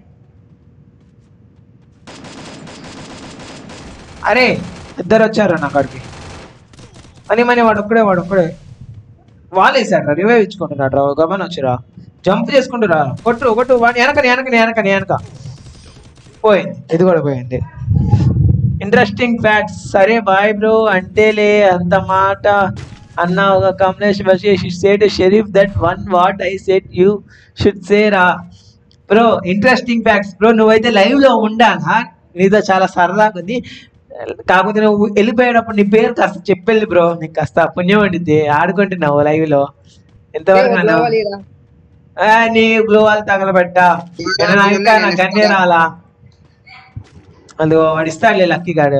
అరే ఇద్దరు వచ్చారు నా కాడికి అని మని వాడు ఒక్కడే వాడు ఒక్కడే వాళ్ళు వేసాడు రివైవ్ ఇచ్చుకుంటున్నాడు రా గమని వచ్చిరా జంప్ చేసుకుంటురా కొట్టు కొట్టు వాడిని వెనక వెనక వెనక వెనక పోయింది ఇది కూడా పోయింది ఇంట్రెస్టింగ్ ఫ్యాక్ట్స్ సరే బాయ్ బ్రో అంటేలే అంత మాట అన్న ఒక కమలేష్ బషీ సేట్ Sharif that one what I said you should say రా బ్రో ఇంట్రెస్టింగ్ ఫ్యాక్ట్స్ బ్రో నువ్వైతే లైవ్ లో ఉండాలా నీతో చాలా సరదాగా ఉంది కాకపోతే నువ్వు వెళ్ళిపోయేటప్పుడు నీ పేరు కాస్త చెప్పెళ్ళి బ్రో నీకు కాస్త పుణ్యం వండిద్ది ఆడుకుంటున్నావు లైవ్ లో ఎంతవరకు అన్నావు గ్లోవాలీరా. ఆ, నీ గ్లోవాల్ తగలబెట్టా ఏమైనా నా ఇంకా నా గన్నే రాలా అందుకో వాడు ఇస్తాడులే లక్కీ గాడు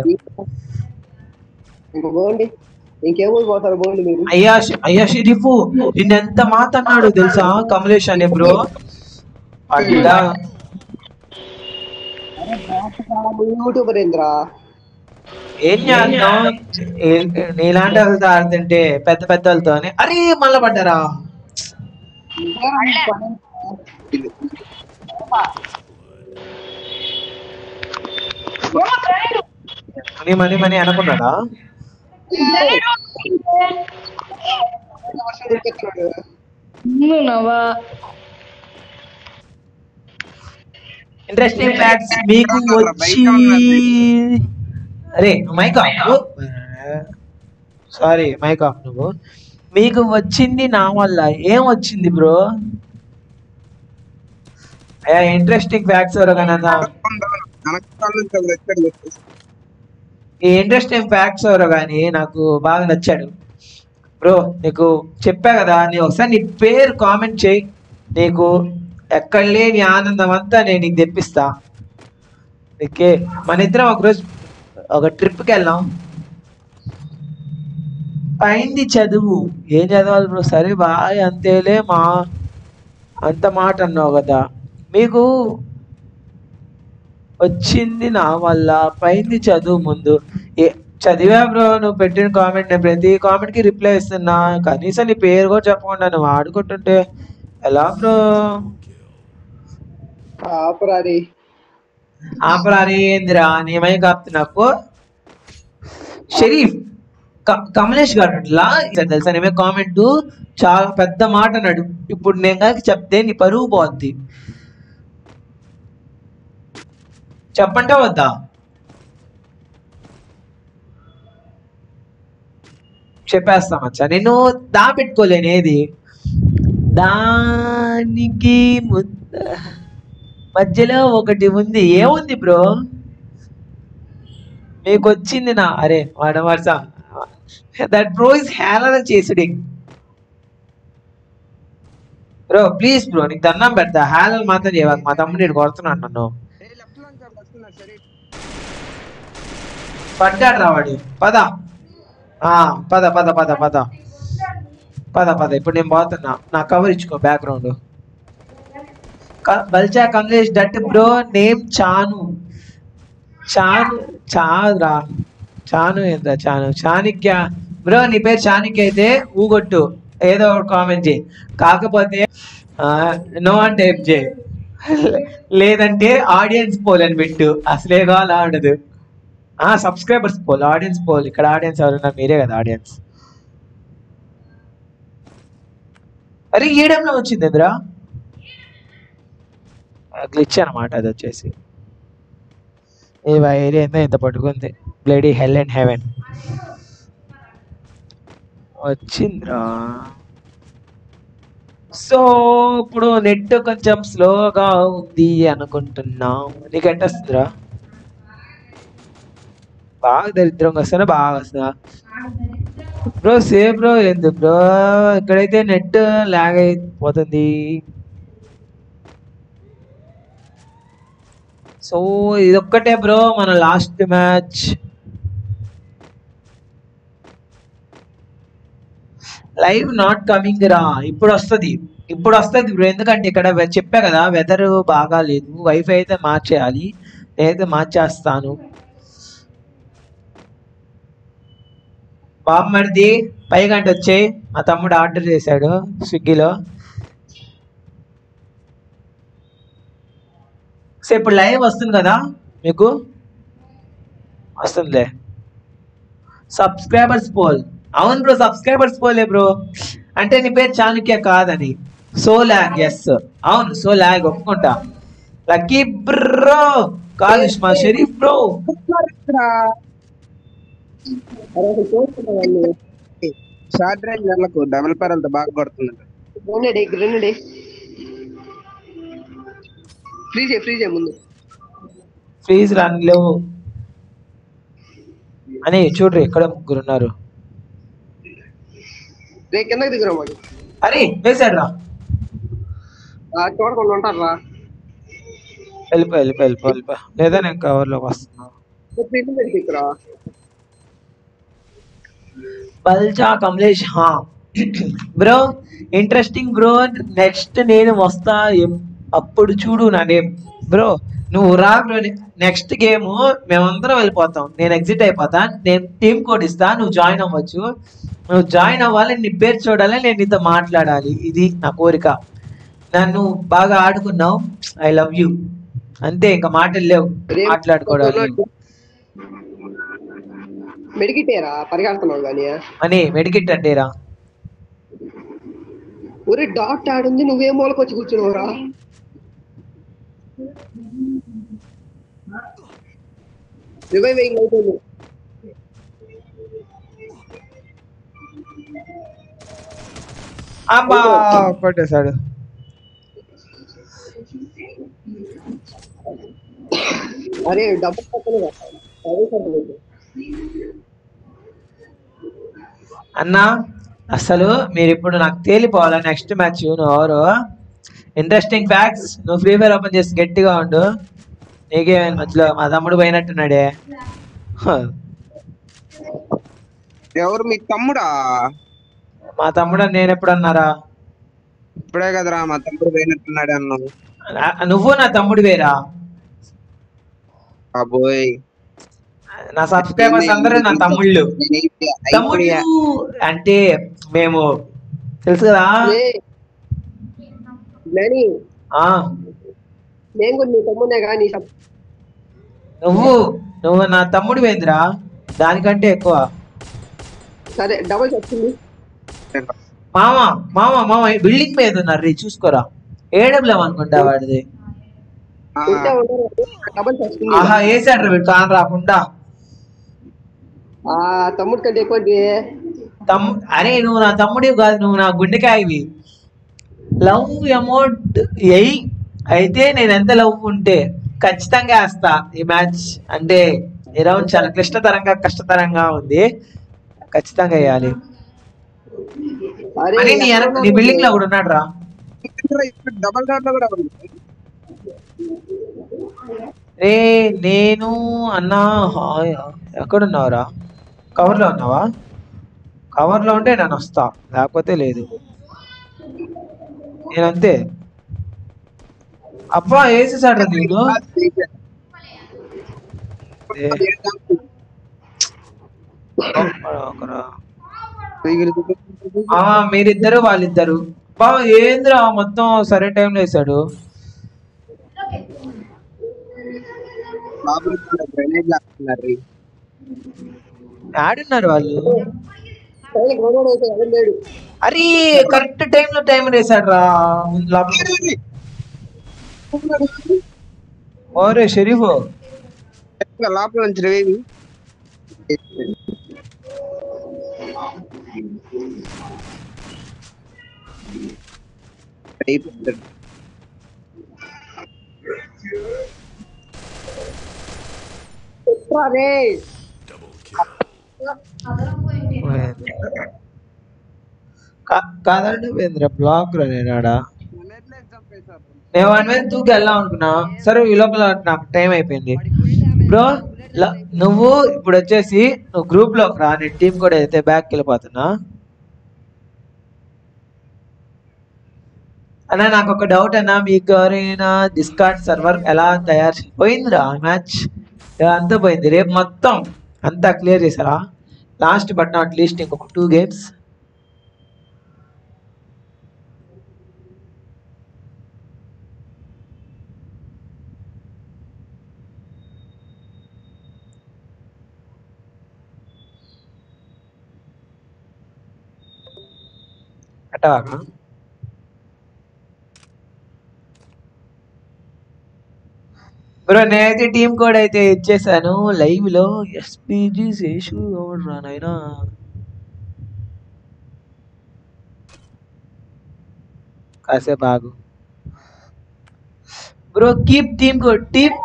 ఇంకో పోండి ఇంకేమో పోతారు పోండి మీరు అయ్యా ష- అయ్యా షరీఫ్ నిన్న ఎంత మాట అన్నాడు తెలుసా కమలేష్ అనే బ్రో అడ్డా యూట్యూబర్ ఏంద్రా ఏం చేద్దాం ఏ- నీలాంటి వాళ్ళతో ఆడుతుంటే పెద్ద పెద్ద వాళ్ళతో అరే మళ్ళా పడ్డారా మనీ మనీ మనీ అనుకున్నాడా నవ్వా ఇంట్రెస్టింగ్ ఫ్యాక్ట్స్ మీకు వచ్చి అరే mic off sorry mic off నువ్వు మీకు వచ్చింది నా వల్ల ఏం వచ్చింది బ్రో అయ్యా ఇంట్రెస్టింగ్ ఫ్యాక్ట్స్ ఎవరికైనా ఈ ఇంట్రెస్టింగ్ ఫ్యాక్ట్స్ ఎవరో కానీ నాకు బాగా నచ్చాడు బ్రో నీకు చెప్పా కదా నీ ఒకసారి నీ పేరు కామెంట్ చేయి నీకు ఎక్కడ లేని ఆనందం అంతా నేను నీకు తెప్పిస్తా ఓకే మన ఇద్దరం ఒకరోజు ఒక ట్రిప్కి వెళ్దాం పైంది చదువు ఏం చదవాలి బ్రో సరే బాయ్ అంతేలే మా అంత మాట అన్నావు కదా మీకు వచ్చింది నా వల్ల పైంది చదువు ముందు ఏ చదివా బ్రో నువ్వు పెట్టిన కామెంట్ నేను ప్రతి కామెంట్కి రిప్లై ఇస్తున్నా కనీసం నీ పేరు కూడా చెప్పకుండా నువ్వు ఆడుకుంటుంటే ఎలా బ్రో ఆపరాది ఆపరారి ఏందిరా నేమై కాపుతు నాకు షరీఫ్ క- కమలేష్ గారు అట్లా తెలుసా నేమే కామెంట్ చాలా పెద్ద మాట అన్నాడు ఇప్పుడు నేను కనుక చెప్తే నీ పరువు పోద్ది చెప్పంటే వద్దా చెప్పేస్తా మచ్చా నేను దా పెట్టుకోలేను ఏది దానికి ముద్ద మధ్యలో ఒకటి ఉంది ఏముంది బ్రో మీకు వచ్చింది నా అరే వాడ వర్ష దట్ బ్రో ఇస్ హేళన చేసుడి బ్రో ప్లీజ్ బ్రో నీకు దండం పెడతా హేళన మాత్రం చేయవాలి మా తమ్ముడు నేను కొడుతున్నాను నన్ను పడ్డాడు రావాడు పద ఆ, పద పద పద పద పద పద ఇప్పుడు నేను పోతున్నా నా కవర్ ఇచ్చుకో బ్యాక్గ్రౌండ్ బల్చా Kamlesh that bro name Chanu Chanu చాదురా చాను ఏంద్రా చాను చాణిక్య బ్రో నీ పేరు చాణిక్య అయితే ఊగొట్టు ఏదో ఒకటి కామెంట్ చేయి కాకపోతే నో అంటే టైప్ చేయి లేదంటే ఆడియన్స్ పోల్ అని పెట్టు అసలే అలా ఉండదు ఆ సబ్స్క్రైబర్స్ పోల్ ఆడియన్స్ పోల్ ఇక్కడ ఆడియన్స్ ఎవరున్నా మీరే కదా ఆడియన్స్ అరే ఈడంలో వచ్చింది ఎదురా గ్లిచ్ అనమాట అది వచ్చేసి ఈ వైర్ ఏందో ఇంత పట్టుకుంది బ్లడీ హెల్ అండ్ హెవెన్ వచ్చిందిరా సో ఇప్పుడు నెట్ కొంచెం స్లోగా ఉంది అనుకుంటున్నా నీకు ఎంత వస్తుందిరా బాగా దరిద్రంగా వస్తున్నా బాగా వస్తుందా బ్రో సేమ్ బ్రో ఎందుకు బ్రో ఇక్కడైతే నెట్ లాగ్ అయిపోతుంది సో ఇదొక్కటే బ్రో మన last match live not coming రా ఇప్పుడు వస్తుంది ఇప్పుడు వస్తుంది బ్రో ఎందుకంటే ఇక్కడ వె- చెప్పా కదా వెదర్ బాగా లేదు వైఫై అయితే మార్చేయాలి నేనైతే మార్చేస్తాను బామ్మడిది పై గంట వచ్చాయి మా తమ్ముడు ఆర్డర్ చేశాడు స్విగ్గీలో సో ఇప్పుడు లైవ్ వస్తుంది కదా మీకు వస్తుందిలే సబ్స్క్రైబర్స్ పోల్ అవును బ్రో సబ్స్క్రైబర్స్ పోలే బ్రో అంటే నీ పేరు చాణక్య కాదని సో ల్యాగ్ ఎస్ అవును సో ల్యాగ్ ఒప్పుకుంటా లక్కీ బ్రో కాదు మా షరీఫ్ బ్రో షార్ట్ రేంజ్ వాళ్ళకు డబుల్ అంత బాగా కొడుతుంది గ్రెనేడ్ గ్రెనేడ్ ఫ్రీజ్ ఫ్రీజ్ ముందు ప్లీజ్ రన్ లేవు అని చూడ్రి ఇక్కడ ముగ్గురు ఉన్నారు రే కిందకి దిగురా వాడు అరే వేసాడు రా ఆ చూడకుండా ఉంటారా వెళ్ళిపో వెళ్ళిపో వెళ్ళిపో వెళ్ళిపో లేదా నేను కవర్లోకి వస్తున్నా ఫ్రీజ్ పెట్టుకురా బల్చా కమలేష్ హా బ్రో ఇంట్రెస్టింగ్ బ్రో నెక్స్ట్ నేను వస్తా ఎప్- అప్పుడు చూడు నా నేమ్ బ్రో నువ్వు రా బ్రో నెక్స్ట్ గేమ్ మేమందరం వెళ్ళిపోతాం నేను ఎగ్జిట్ అయిపోతా నేను టీమ్ కోడ్ ఇస్తా నువ్వు జాయిన్ అవ్వచ్చు నువ్వు జాయిన్ అవ్వాలి నీ పేరు చూడాలి నేను నీతో మాట్లాడాలి ఇది నా కోరిక నన్ను బాగా ఆడుకున్నావు ఐ లవ్ యూ అంతే ఇంకా మాటలు లేవు మాట్లాడుకోవడానికి మెడికిటేరా పరిగెడుతున్నావు కానీ అని మెడికిట్ అంటేరా ఒరే డాట్ ఆడుంది నువ్వే మూలకొచ్చి కూర్చున్నావురా రివైవ్ అయింది అయిపోయింది అబ్బా కొట్టేశాడు అరే డబ్బు పక్కన అదే సరిపోయింది అన్నా అసలు మీరు ఇప్పుడు నాకు తేలిపోవాలా నెక్స్ట్ మ్యాచ్ నువ్వు ఎవరు ఇంట్రెస్టింగ్ ఫ్యాక్ట్స్ నువ్వు ఫ్రీ ఫైర్ ఓపెన్ చేసి గట్టిగా ఉండు నీకేమైంది మధ్యలో మా తమ్ముడు పోయినట్టున్నాడే హ, ఎవరు మీ తమ్ముడా మా తమ్ముడు అని నేను ఎప్పుడు అన్నారా ఇప్పుడే కదరా మా తమ్ముడు పోయినట్టున్నాడు అన్నావు ఆ, నువ్వు నా తమ్ముడు వేరా అబ్బోయ్ నా సబ్స్క్రైబర్స్ అందరూ నా తమ్ముళ్ళు తమ్ముళ్ళు అంటే మేము తెలుసు కదా అరే నాని ఆ నేను కూడా నీ తమ్ముడే కానీ నీ సబ్- నువ్వు నువ్వు నా తమ్ముడు వేంద్రా దానికంటే ఎక్కువ సరే డబుల్ వచ్చింది మామ మామ మామ బిల్డింగ్ మీద ఉన్నారు రీ చూసుకోరా ఏడబ్లేం అనుకుంటా వాడిది ఉంటే ఉన్నారు డబుల్ వచ్చింది ఆహా వేసాడు వీడు కాని రాకుండా ఆ తమ్ముడు కంటే ఎక్కువ అంటే తమ్ము అరే నువ్వు నా తమ్ముడివి కాదు నువ్వు నా గుండెకాయవి లవ్ అమౌంట్ ఎయి అయితే నేను ఎంత లవ్ ఉంటే ఖచ్చితంగా వేస్తా ఈ మ్యాచ్ అంటే ఈ రౌండ్ చాలా క్లిష్టతరంగా కష్టతరంగా ఉంది ఖచ్చితంగా వేయాలి అరే అరే నీ వెనక- నీ బిల్డింగ్ లో కూడా ఉన్నాడు రా డబల్ డాట్ లో కూడా ఉంది రే నేను అన్నా హాయ్ ఎక్కడున్నావురా కవర్లో ఉన్నావా కవర్లో ఉంటే నేను వస్తా లేకపోతే లేదు నేనంతే అబ్బా వేసేసాడు నేను ఏ, ఒకరా. ఆ, మీరిద్దరు వాళ్ళిద్దరు బా ఏంద్రా మొత్తం సరైన టైంలో వేసాడు గ్రెనేడ్ లాక్కున్నారు ఆడున్నారు వాళ్ళు పైన గొడవడు అయితే ఎవరు లేడు అరే కరెక్ట్ టైంలో టైం వేసాడు రా లోపల ఓరే షరీఫ్ లోపల నుంచి రివేవి అయిపోతాడు ఎట్రా రే కా- కాదండి వేంద్ర బ్లాక్ రా నేను ఆడ నేను వాడి మీద తూకి వెళ్దాం అనుకున్నా సరే ఈ లోపల నాకు టైం అయిపోయింది బ్రో ల- నువ్వు ఇప్పుడు వచ్చేసి నువ్వు గ్రూప్ లోకి రా నీ టీం కూడా అయితే బ్యాక్ వెళ్ళిపోతున్నా అన్నా నాకు ఒక డౌట్ అన్నా మీకు ఎవరైనా డిస్కార్డ్ సర్వర్ ఎలా తయారు చే- పోయిందిరా మ్యాచ్ అంతా పోయింది రేపు మొత్తం అంతా క్లియర్ చేశారా లాస్ట్ బట్ నాట్ లీస్ట్ ఇంకొక టూ గేమ్స్ అట్టవాకా బ్రో నేనైతే టీం కోడ్ అయితే ఇచ్చేసాను లైవ్ లో ఎస్పీజీ శేషు ఎవడు రా నాయనా కాసేపు ఆగు bro keep team code team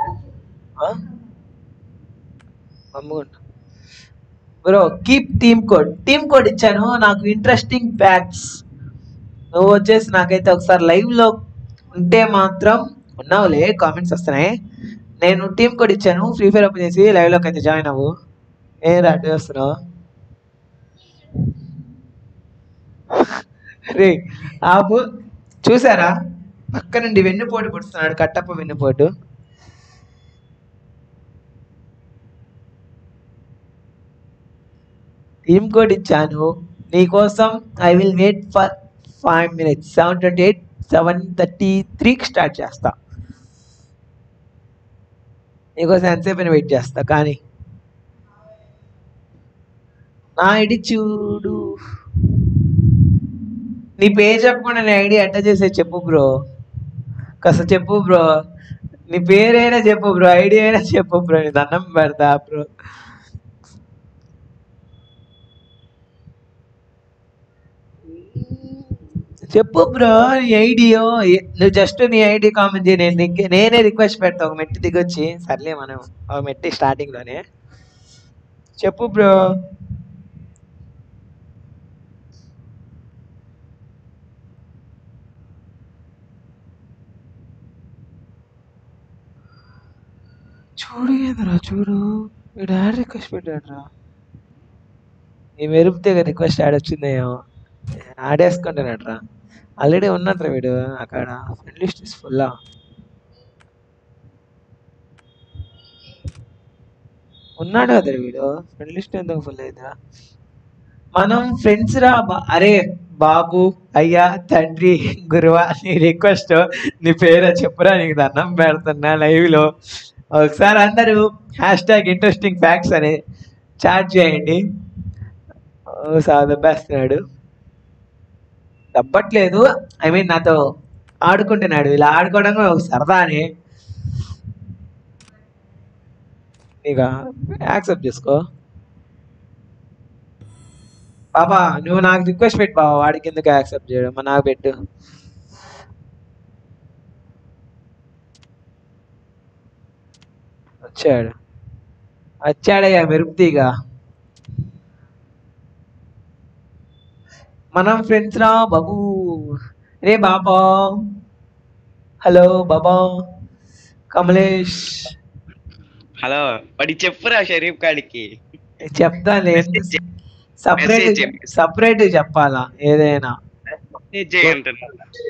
అమ్ముకుంటా bro keep team code team code ఇచ్చాను నాకు ఇంట్రెస్టింగ్ ఫ్యాక్ట్స్ నువ్వు వచ్చేసి నాకైతే ఒకసారి లైవ్ లో ఉంటే మాత్రం ఉన్నావులే కామెంట్స్ వస్తున్నాయి నేను టీమ్ కోడ్ ఇచ్చాను ఫ్రీ ఫైర్ ఓపెన్ చేసి లైవ్ లోకి అయితే జాయిన్ అవ్వు ఏ రాటి వస్తున్నావు రే ఆపు చూసారా పక్క నుండి వెన్నుపోటు పుడుతున్నాడు కట్టప్ప వెన్నుపోటు టీమ్ కోడ్ ఇచ్చాను నీకోసం I will wait for five minutes seven twenty eight seven thirty త్రీకి స్టార్ట్ చేస్తా నీకోసం ఎంతసేపు వెయిట్ చేస్తా కానీ నా ఐడి చూడు నీ పేరు చెప్పకుండా నీ ఐడి ఎట్ట చేసే చెప్పు బ్రో కాస్త చెప్పు బ్రో నీ పేరైనా చెప్పు బ్రో ఐడి అయినా చెప్పు బ్రో నీ దండం పెడతా బ్రో చెప్పు బ్రో నీ ఐడియో నువ్వు జస్ట్ నీ ఐడి కామెంట్ చేయి నేను నీకే- నేనే రిక్వెస్ట్ పెడతా ఒక మెట్టి దిగొచ్చి సర్లే మనం ఒక మెట్టి స్టార్టింగ్ లోనే చెప్పు బ్రో చూడు ఏదరా చూడు వీడు యాడ్ రిక్వెస్ట్ పెట్టాడురా నీ మెరుపుతే రిక్వెస్ట్ యాడ్ వచ్చిందేమో ఆడేసుకుంటున్నాడ్రా ఆల్రెడీ ఉన్నట్రా వీడు అక్కడ ఫ్రెండ్ లిస్ట్ ఇస్ ఫుల్లా ఉన్నాడు కదా వీడు ఫ్రెండ్ లిస్ట్ ఎందుకు ఫుల్ అయిందిరా మనం ఫ్రెండ్స్ రా బా- అరే బాబు అయ్యా తండ్రి గురువా నీ రిక్వెస్ట్ నీ పేరు చెప్పురా నీకు దండం పెడుతున్నా లైవ్ లో ఒకసారి అందరూ హ్యాష్ ట్యాగ్ ఇంట్రెస్టింగ్ ఫ్యాక్ట్స్ అని చాట్ చేయండి ఓ సార్ దెబ్బేస్తున్నాడు దబ్బట్లేదు ఐ మీన్ నాతో ఆడుకుంటున్నాడు ఇలా ఆడుకోవడం కూడా ఒక సరదానే ఇక యాక్సెప్ట్ చేసుకో బాబా నువ్వు నాకు రిక్వెస్ట్ పెట్టు బాబా వాడికి ఎందుకు యాక్సెప్ట్ చేయడం మరి నాకు పెట్టు వచ్చాడు వచ్చాడయ్యా మెరుపుతీగా మనం ఫ్రెండ్స్ రా బాబు రే బాబా హలో బాబా కమలేష్ హలో వాడి చెప్పురా షరీఫ్ కాడికి చెప్తాను సపరేట్ Message చెప్పు. సపరేట్ చెప్పాలా ఏదైనా చేయంటున్నా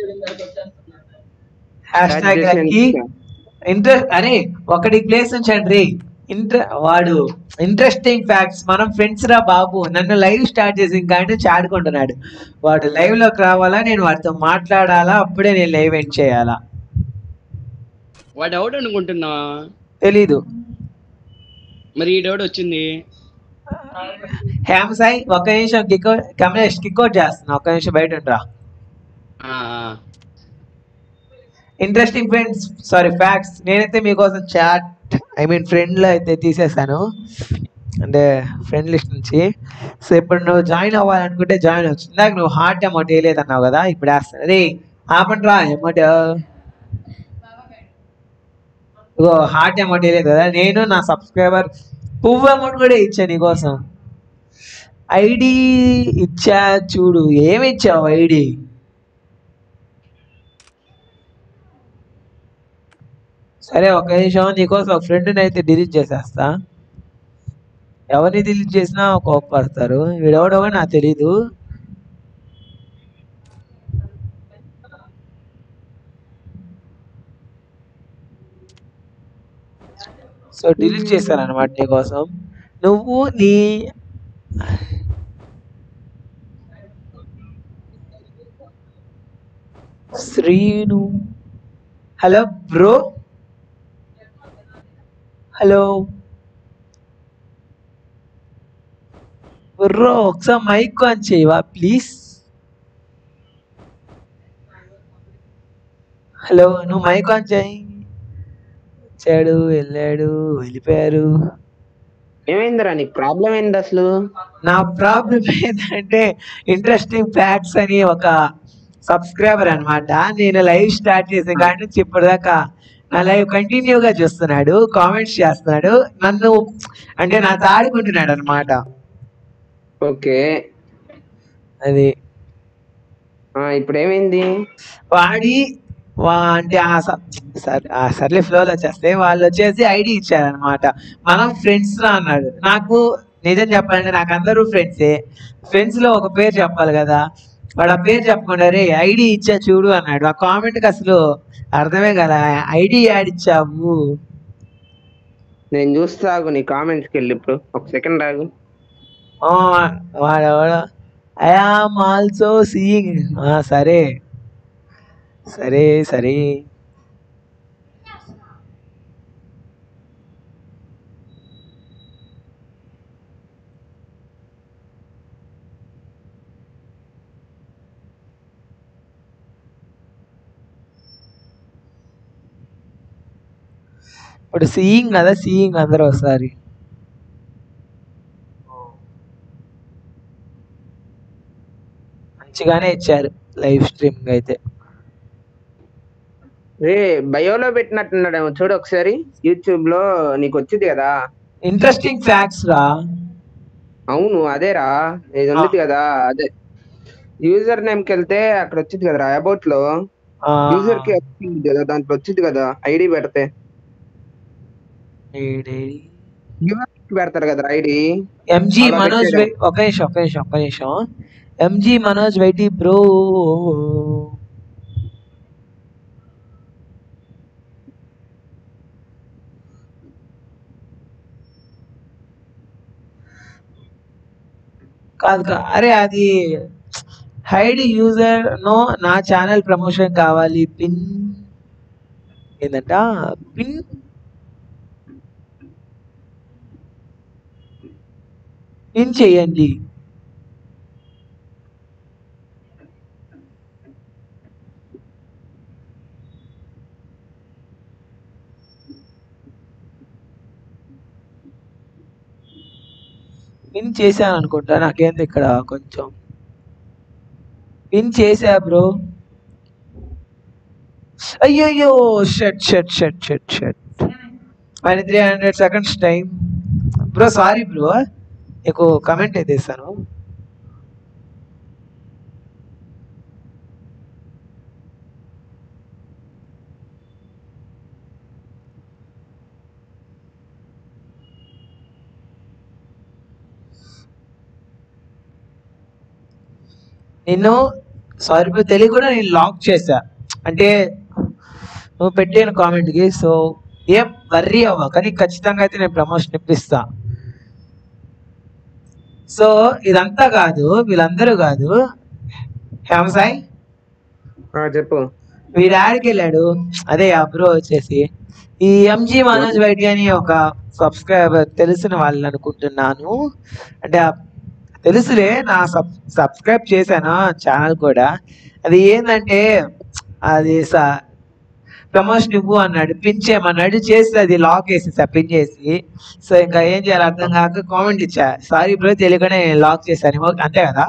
హ్యాష్ ట్యాగ్ కి ఇంట్రెస్ట్ అరే ఒకటి ప్లేస్ ఉంచండి ఇంట్ర వాడు ఇంట్రెస్టింగ్ ఫ్యాక్ట్స్ మనం ఫ్రెండ్స్ రా బాబు నన్ను లైవ్ స్టార్ట్ చేసి ఇంకా ఆయన చాడుకుంటున్నాడు వాడు లైవ్ లోకి రావాలా నేను వాడితో మాట్లాడాలా అప్పుడే నేను లైవ్ ఎండ్ చేయాలా వాడు ఎవడు అనుకుంటున్నా తెలీదు మరి ఈ డౌట్ వచ్చింది హ్యామ్ సాయి ఒక నిమిషం కిక్ కమలేష్ కిక్అవుట్ చేస్తున్నా ఒక నిమిషం బయట ఉండరా ఆ, ఆ. ఇంట్రెస్టింగ్ ఫ్రెండ్స్ సారీ ఫ్యాక్ట్స్ నేనైతే మీకోసం చాట్ ఐ మీన్ ఫ్రెండ్లో అయితే తీసేసాను అంటే ఫ్రెండ్ లిస్ట్ నుంచి సో ఇప్పుడు నువ్వు జాయిన్ అవ్వాలనుకుంటే జాయిన్ అవచ్చు ఇందాక నువ్వు హార్ట్ అమౌంట్ వేయలేదన్నావు కదా ఇప్పుడు వేస్తాను రే ఆపండి రా అమౌంట్ ఇగో హార్ట్ అమౌంట్ వేయలేదు కదా నేను నా సబ్స్క్రైబర్ పువ్వు అమౌంట్ కూడా ఇచ్చా నీకోసం ఐడి ఇచ్చా చూడు ఏమి ఇచ్చావు ఐడి సరే ఒక నిమిషం నీకోసం ఒక ఫ్రెండ్ని అయితే డిలీట్ చేసేస్తా ఎవరిని డిలీట్ చేసినా కోపడతారు వీడెవడో కూడా నాకు తెలీదు సో డిలీట్ చేశారనమాట నీకోసం నువ్వు నీ Srinu hello bro hello bro ఒకసారి మైక్ ఆన్ చేయవా ప్లీజ్ హలో నువ్వు మైక్ ఆన్ చేయి వచ్చాడు వెళ్ళాడు వెళ్ళిపోయారు ఏమైందిరా నీకు ప్రాబ్లం ఏంది అసలు నా ప్రాబ్లం ఏంటంటే ఇంట్రెస్టింగ్ ఫ్యాక్ట్స్ అని ఒక సబ్స్క్రైబర్ అన్నమాట నేను లైవ్ స్టార్ట్ చేసిన కాడి నుంచి ఇప్పటిదాకా నా లైవ్ కంటిన్యూగా చూస్తున్నాడు కామెంట్స్ చేస్తున్నాడు నన్ను అంటే నా ఆడుకుంటున్నాడు అనమాట ఓకే అది ఆ ఇప్పుడు ఏమైంది వాడి వా అంటే ఆ స- సర్- ఆ సర్లే ఫ్లోలో వచ్చేస్తే వాళ్ళు వచ్చేసి ఐడి ఇచ్చారనమాట మనం ఫ్రెండ్స్ రా అన్నాడు నాకు నిజం చెప్పాలంటే నాకు అందరూ ఫ్రెండ్సే ఫ్రెండ్స్ లో ఒక పేరు చెప్పాలి కదా వాడు ఆ పేరు చెప్పకుండా రే ఐడి ఇచ్చా చూడు అన్నాడు ఆ కామెంట్ కి అసలు అర్థమే కదా ఐడి యాడ్ ఇచ్చావు నేను చూస్తాగు నీ కామెంట్స్కి వెళ్ళి ఇప్పుడు ఒక సెకండ్ ఆగు ఆ, వాడెవడో ఐ ఆమ్ ఆల్సో సీయింగ్ సరే సరే సరే ఇప్పుడు సీయింగ్ కదా సీయింగ్ అందరూ ఒకసారి మంచిగానే ఇచ్చారు లైవ్ స్ట్రీమింగ్ అయితే రే బయోలో పెట్టినట్టున్నాడేమో చూడు ఒకసారి యూట్యూబ్ లో నీకు వచ్చింది కదా ఇంట్రెస్టింగ్ ఫ్యాక్ట్స్ రా అవును అదేరా ఇది ఉంది కదా అదే యూజర్ నేమ్ కి వెళ్తే అక్కడ వచ్చింది కదరా అబౌట్ లో ఆ, యూజర్ కి వచ్చింది కదా దాంట్లో వచ్చింది కదా ఐడి పెడితే ఏడేడి. యూజర్ కి పెడతారు కదా ఐడి ఎంజీ అలా మనోజ్ పెట్టాడు. వై- ఒక నిమిషం ఒక నిమిషం ఒక నిమిషం ఎంజీ మనోజ్ వైటి బ్రో కాదు కా- అరే అది హైడ్ యూజర్ నో నా ఛానల్ ప్రమోషన్ కావాలి పిన్ ఏంటంట పిన్ పిన్ చేయండి పిన్ చేశాను అనుకుంటా నాకేంది ఇక్కడ కొంచెం పిన్ చేసా బ్రో అయ్యయ్యో shut shut shut shut shut మరి three hundred seconds time bro sorry bro నీకు కమెంట్ అయితే ఇస్తాను నిన్ను సారీ బ్రో తెలియ కూడా నేను లాక్ చేశా అంటే నువ్వు పెట్టిన కామెంట్కి సో ఏం వర్రీ అవ్వ కానీ ఖచ్చితంగా అయితే నేను ప్రమోషన్ ఇప్పిస్తా సో ఇదంతా కాదు వీళ్ళందరూ కాదు హేమసాయి ఆ, చెప్పు వీడు ఆడికి వెళ్ళాడు అదే ఆ బ్రో వచ్చేసి ఈ ఎంజీ మనోజ్ వైటి అని ఒక సబ్స్క్రైబర్ తెలిసిన వాళ్ళని అనుకుంటున్నాను అంటే ఆ- తెలుసులే నా సబ్ సబ్స్క్రైబ్ చేశాను ఛానల్ కూడా అది ఏంటంటే అది స ప్రమోషన్ ఇవ్వు అన్నాడు పిన్ చేయమన్నాడు చేసి అది లాక్ వేసేసా పిన్ చేసి సో ఇంకా ఏం చేయాలి అర్థం కాక కామెంట్ ఇచ్చా సారీ బ్రో తెలియకనే లాక్ చేశాను ఓకే, అంతే కదా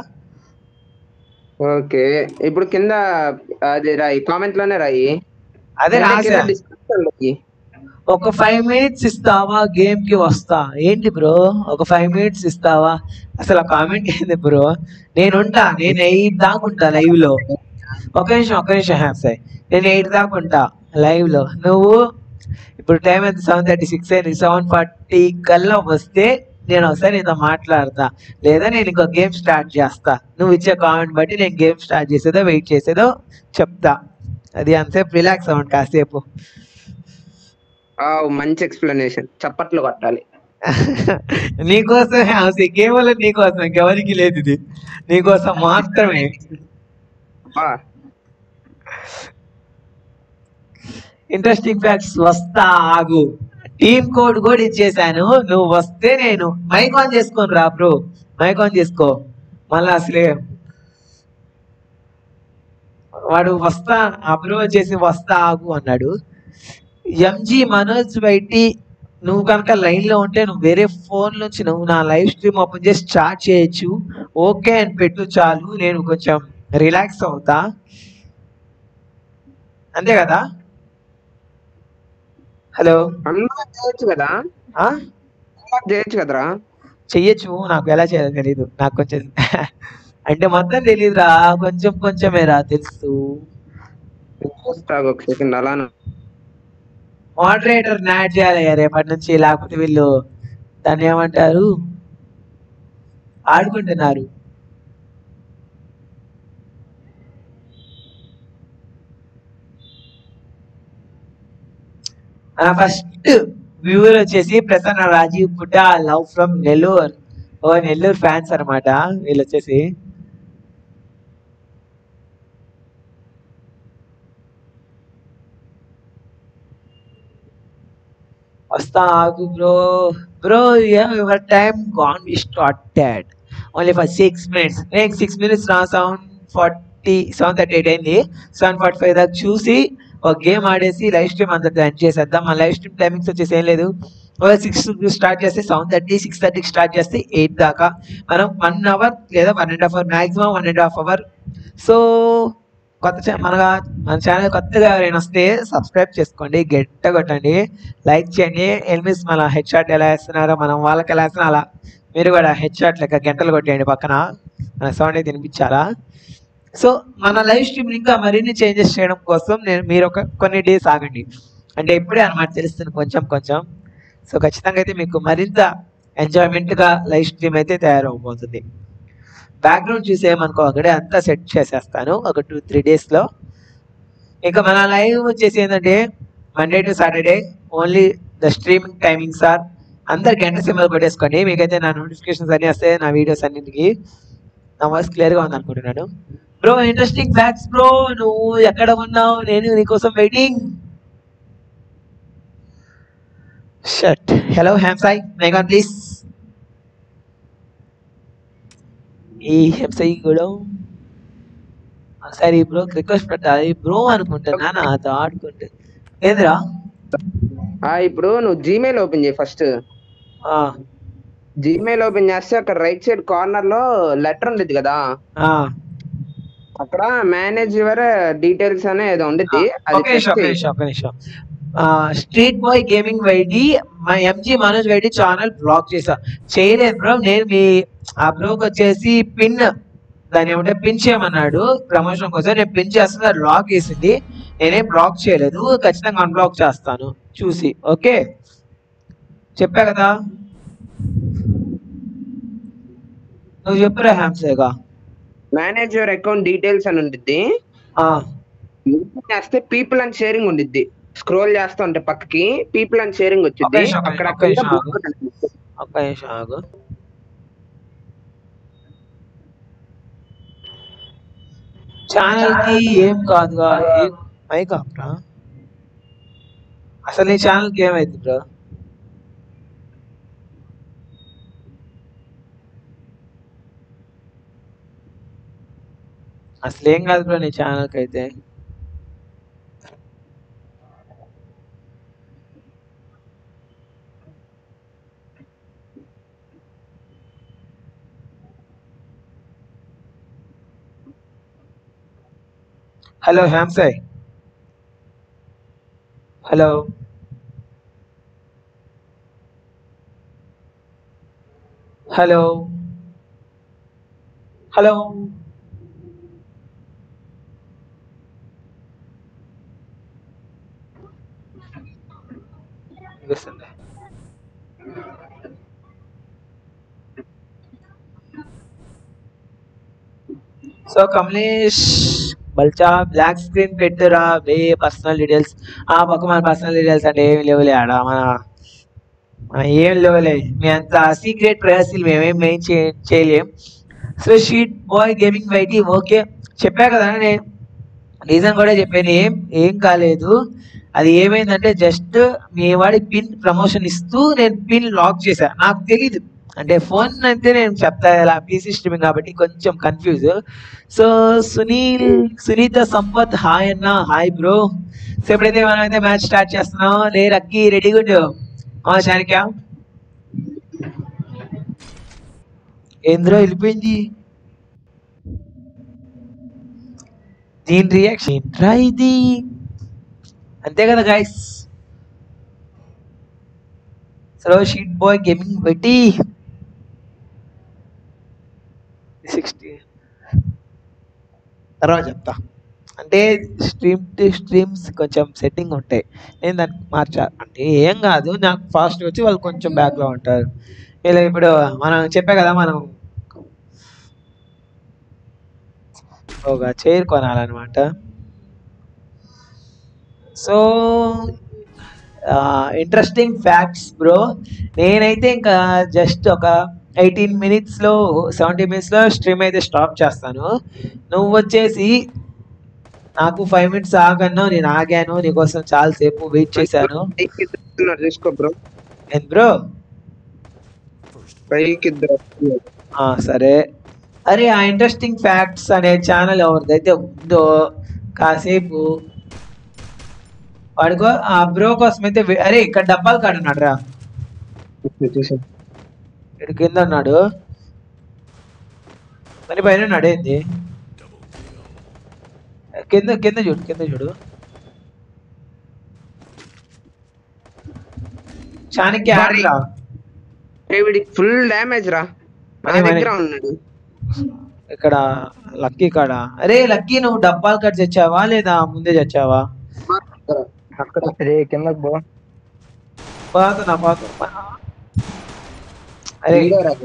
ఓకే ఇప్పుడు కింద అది రాయి కామెంట్ లోనే రాయి అదే అంటే కింద రాసా description లో ఇయ్యి. ఒక ఫైవ్ మినిట్స్ ఇస్తావా గేమ్ కి వస్తా ఏంటి బ్రో ఒక ఫైవ్ మినిట్స్ ఇస్తావా అసలు ఆ కామెంట్ ఏంది బ్రో నేనుంటా నేను ఎయిట్ దాకా ఉంటా లైవ్ లో ఒక నిమిషం ఒక నిమిషం హ్యాప్సాయ్ నేను ఎయిట్ దాకా ఉంటా లైవ్ లో నువ్వు ఇప్పుడు టైం ఎంత సెవెన్ థర్టీ సిక్స్ అయింది సెవెన్ ఫార్టీ కల్లా వస్తే నేను ఒకసారి నీతో మాట్లాడతా లేదా నేను ఇంకో గేమ్ స్టార్ట్ చేస్తా నువ్వు ఇచ్చే కామెంట్ బట్టి నేను గేమ్ స్టార్ట్ చేసేదో వెయిట్ చేసేదో చెప్తా అది అంతసేపు రిలాక్స్ అవ్వండి కాసేపు ఆ, మంచి ఎక్స్ప్లెనేషన్ చప్పట్లు కొట్టాలి నీకోసమే అసలు కేవలం నీకోసం ఇంకెవరికి లేదు ఇది నీకోసం మాత్రమే ఆ, ఇంట్రెస్టింగ్ ఫ్యాక్ట్స్ వస్తా ఆగు టీమ్ కోడ్ కూడా ఇచ్చేసాను నువ్వు వస్తే నేను మైక్ ఆన్ చేసుకొని రా బ్రో మైక్ ఆన్ చేసుకో మళ్ళీ అసలే వాడు వస్తా ఆ బ్రో వచ్చేసి వస్తా ఆగు అన్నాడు ఎంజీ మనోజ్ బయటి నువ్వు కనుక లైన్ లో ఉంటే నువ్వు వేరే ఫోన్ నుంచి నువ్వు నా లైవ్ స్ట్రీమ్ ఓపెన్ చేసి స్టార్ట్ చేయొచ్చు ఓకే అని పెట్టు చాలు నేను కొంచెం రిలాక్స్ అవుతా అంతే కదా హలో అన్లాక్ చేయొచ్చు కదా ఆ? అన్లాక్ చేయొచ్చు కదరా చెయ్యొచ్చు నాకు ఎలా చేయాలో తెలీదు నాకు కొంచెం అంటే మొత్తం తెలీదురా కొంచెం కొంచెమేరా తెలుసు చూస్తా ఒక సెకండ్ అలా మోడరేటర్ యాడ్ చేయాలి రేపటి నుంచి లేకపోతే వీళ్ళు దాన్ని ఏమంటారు ఆడుకుంటున్నారు మన ఫస్ట్ వ్యూవర్ వచ్చేసి ప్రసన్న రాజీవ్ పుట్ట లవ్ ఫ్రమ్ నెల్లూరు ఓ నెల్లూరు ఫ్యాన్స్ అన్నమాట వీళ్ళు వచ్చేసి వస్తా ఆగు bro bro your time gone we started only for six minutes next six minutes నా seven forty seven thirty eight అయింది సెవెన్ ఫార్టీ ఫైవ్ దాకా చూసి ఒక గేమ్ ఆడేసి లైవ్ స్ట్రీమ్ అంతా ఎండ్ చేసేద్దాం మన లైవ్ స్ట్రీమ్ టైమింగ్స్ వచ్చేసి ఏం లేదు సిక్స్ స్టార్ట్ చేస్తే సెవెన్ థర్టీ సిక్స్ థర్టీకి స్టార్ట్ చేస్తే ఎయిట్ దాకా మనం వన్ అవర్ లేదా one and half hour maximum one and half hour so కొత్త ఛా- మన మన ఛానల్ కొత్తగా ఎవరైనా వస్తే సబ్స్క్రైబ్ చేసుకోండి గట్ట కొట్టండి లైక్ చేయండి ఎల్మిస్ మన హెడ్ షాట్ ఎలా వేస్తున్నారో మనం వాళ్ళకి ఎలా వేస్తున్నా అలా మీరు కూడా హెడ్ షాట్ లెక్క గంటలు కొట్టేయండి పక్కన మన సౌండ్ అయితే వినిపించాలా సో మన లైవ్ స్ట్రీమ్ ఇంకా మరిన్ని చేంజెస్ చేయడం కోసం నేను మీరు ఒక కొన్ని డేస్ ఆగండి అంటే ఇప్పుడే అనమాట తెలుస్తుంది కొంచెం కొంచెం సో ఖచ్చితంగా అయితే మీకు మరింత ఎంజాయ్మెంట్గా లైవ్ స్ట్రీమ్ అయితే తయారవబోతుంది బ్యాక్గ్రౌండ్ చూసేయమనుకో అక్కడే అంతా సెట్ చేసేస్తాను ఒక టూ త్రీ డేస్లో ఇంకా మన లైవ్ వచ్చేసి ఏంటంటే Monday to Saturday only the streaming timings are అందరు గంట సింబల్ కొట్టేసుకోండి మీకైతే నా నోటిఫికేషన్స్ అన్ని వస్తాయి నా వీడియోస్ అన్నింటికి నా వాయిస్ క్లియర్గా ఉంది అనుకుంటున్నాను బ్రో ఇంట్రెస్టింగ్ ఫ్యాక్ట్స్ బ్రో నువ్వు ఎక్కడ ఉన్నావు నేను నీకోసం వెయిటింగ్ షట్ హలో హ్యామ్సాయ్ మేఘాన్ ప్లీజ్ ఈ హెమ్సై కూడా సరే బ్రో రిక్వెస్ట్ పెట్టాలి బ్రో అనుకుంటున్నా నాతో ఆడుకుంటే ఏందిరా ఆ ఇప్పుడు నువ్వు జీమెయిల్ ఓపెన్ చేయి ఫస్ట్ ఆ, జీమెయిల్ ఓపెన్ చేస్తే అక్కడ రైట్ సైడ్ కార్నర్ లో లెటర్ ఉండేది కదా ఆ. అక్కడ మేనేజ్ యువర్ డీటెయిల్స్ అనే ఏదో ఉండిద్ది అది ఒక నిమిషం ఒక press చేయి. నిమిషం ఒక నిమిషం స్ట్రీట్ బాయ్ గేమింగ్ వైడి మా MG Manoj YT channel block చేసా చేయలేదు బ్రో నేను మీ ఆ బ్రోకి వచ్చేసి పిన్ దాన్ని ఏమంటే పిన్ చేయమన్నాడు ప్రమోషన్ కోసం నేను పిన్ చేస్తున్నా లాక్ వేసింది నేనేం బ్లాక్ చేయలేదు ఖచ్చితంగా అన్బ్లాక్ చేస్తాను చూసి ఓకే చెప్పా కదా నువ్వు చెప్పురా హ్యామ్సేగా మేనేజ్ యువర్ అకౌంట్ డీటెయిల్స్ అని ఉండిద్ది ఓపెన్ చేస్తే పీపుల్ అండ్ షేరింగ్ ఉండిద్ది స్క్రోల్ చేస్తా ఉంటే పక్కకి పీపుల్ అండ్ షేరింగ్ వచ్చింది నిమిషం, ఒక్క అక్కడ నిమిషం, కింద ఒక్క book కనిపిస్తుంది. ఒక్క నిమిషం ఆగు ఛానల్ కి ఏం కాదుగా ఏం మైక్ ఆపరా అసలు నీ ఛానల్ కి ఏమైంది బ్రో అసలు ఏం కాదు బ్రో నీ ఛానల్ కి అయితే హలో హ్యామ్సాయ్ హలో హలో హలో వినిపిస్తుంది సో కమలేష్ బల్చా బ్లాక్ స్క్రీన్ పెట్టురా వే పర్సనల్ డీటెయిల్స్ ఆ పక్క మన పర్సనల్ డీటెయిల్స్ అంటే ఏమి లేవులే ఆడ మన మన ఏం లేవులే మీ అంత సీక్రెట్ ప్రయాసాలు మేమేం మెయిన్ చేయలేం సో షీట్ బాయ్ గేమింగ్ బయటి ఓకే చెప్పా కదా నేను రీజన్ కూడా చెప్పాను ఏం ఏం కాలేదు అది ఏమైందంటే జస్ట్ మీ వాడి పిన్ ప్రమోషన్ ఇస్తూ నేను పిన్ లాక్ చేశా నాకు తెలీదు అంటే ఫోన్ అయితే నేను చెప్తా ఇలా పీసీ స్ట్రీమింగ్ కాబట్టి కొంచెం confuse so Sunil Sunitha Sampath hi అన్న హాయ్ బ్రో సో ఎప్పుడైతే మనం అయితే మ్యాచ్ స్టార్ట్ చేస్తున్నాం లే రక్కి రెడీ గుడ్ శానికా ఏంద్రో వెళ్ళిపోయింది దీని రియాక్షన్ ఏంట్రా ఇది అంతే కదా guys so sheet boy gaming పెట్టి సిక్స్టీ తర్వాత చెప్తా అంటే స్ట్రీమ్ టు స్ట్రీమ్స్ కొంచెం సెట్టింగ్ ఉంటాయి నేను దాన్ని మార్చా అంటే ఏం కాదు నాకు ఫాస్ట్ వచ్చి వాళ్ళు కొంచెం బ్యాక్లో ఉంటారు ఇలా ఇప్పుడు మనం చెప్పా కదా మనం ఒక చైర్ కొనాలన్నమాట సో ఇంట్రెస్టింగ్ ఫ్యాక్ట్స్ బ్రో నేనైతే ఇంకా జస్ట్ ఒక ఎయిటీన్ మినిట్స్లో సెవెంటీ మినిట్స్లో స్ట్రీమ్ అయితే స్టాప్ చేస్తాను నువ్వు వచ్చేసి నాకు ఫైవ్ మినిట్స్ ఆగన్నావు నేను ఆగాను నీకోసం చాలా సేపు వెయిట్ చేశాను పైకి ఇద్దరు వస్తున్నారు, చూసుకో బ్రో ఏంది బ్రో పైకి ఇద్దరు వస్తున్నారు. ఆ, సరే అరే ఆ ఇంట్రెస్టింగ్ ఫ్యాక్ట్స్ అనే ఛానల్ ఎవరిదైతే ఉందో కాసేపు వాడుకో ఆ బ్రో కోసం అయితే వే- అరే ఇక్కడ డబ్బాలు కాడు ఉన్నాడు రా చూసా. ఇక్కడ కింద ఉన్నాడు మరి పైన ఉన్నాడు ఏంది కింద కింద చూడు కింద చూడు చాణక్య ఆడరా ఏ వీడికి ఫుల్ డ్యామేజ్ రా నా మనీ, మనీ. దగ్గర ఉన్నాడు ఇక్కడ లక్కీ కాడ అరే లక్కీ నువ్వు డబ్బాలు కట్ తెచ్చావా లేదా ముందే తెచ్చావా అక్కడ రే కిందకు పో పాత నా పాత అరే ఇదిగో రా.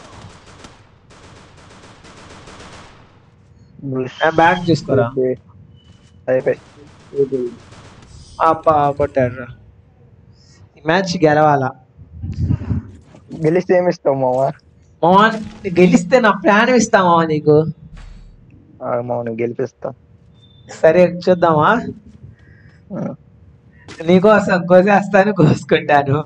నా బ్యాగ్ చూసుకోరా అయిపోయి అప్ప కొట్టాడు రా ఈ మ్యాచ్ గెలవాలా గెలిస్తే ఏమి ఇస్తావు మామ మావా గెలిస్తే నా ప్రాణం ఇస్తామా నీకు ఆ, మామ నువ్వు గెలిపిస్తా సరే చూద్దామా ఆ. నీకోసం కోసేస్తాను కోసుకుంటాను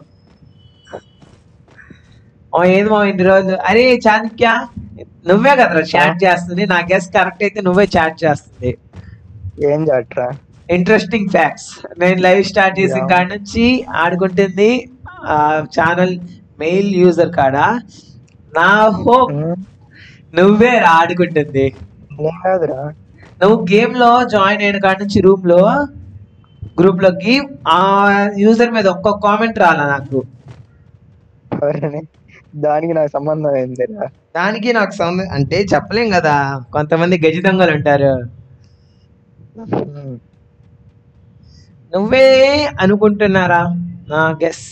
ఓ ఏది మా ఇన్ని రోజులు అరే చాణక్య నువ్వే కదరా చాట్ చేస్తుంది నా గెస్ కరెక్ట్ అయితే నువ్వే చాట్ చేస్తుంది ఏం చాట్రా ఇంట్రెస్టింగ్ ఫ్యాక్ట్స్ నేను లైవ్ స్టార్ట్ చేసిన Yeah. కాడ నుంచి ఆడుకుంటుంది ఆ ఛానల్ మెయిల్ యూజర్ కాడ నా హోప్ నువ్వే రా ఆడుకుంటుంది నేను కాదురా నువ్వు గేమ్ లో జాయిన్ అయిన కాడ నుంచి రూమ్ లో గ్రూప్ లోకి ఆ యూజర్ మీద ఒక్క కామెంట్ రాలా నాకు ఎవరని? దానికి నాకు సంబంధం ఏందిరా దానికి నాకు సంబంధం అంటే చెప్పలేం కదా కొంతమంది గజ దొంగలు ఉంటారు ఉమ్. నువ్వే అనుకుంటున్నారా నా గెస్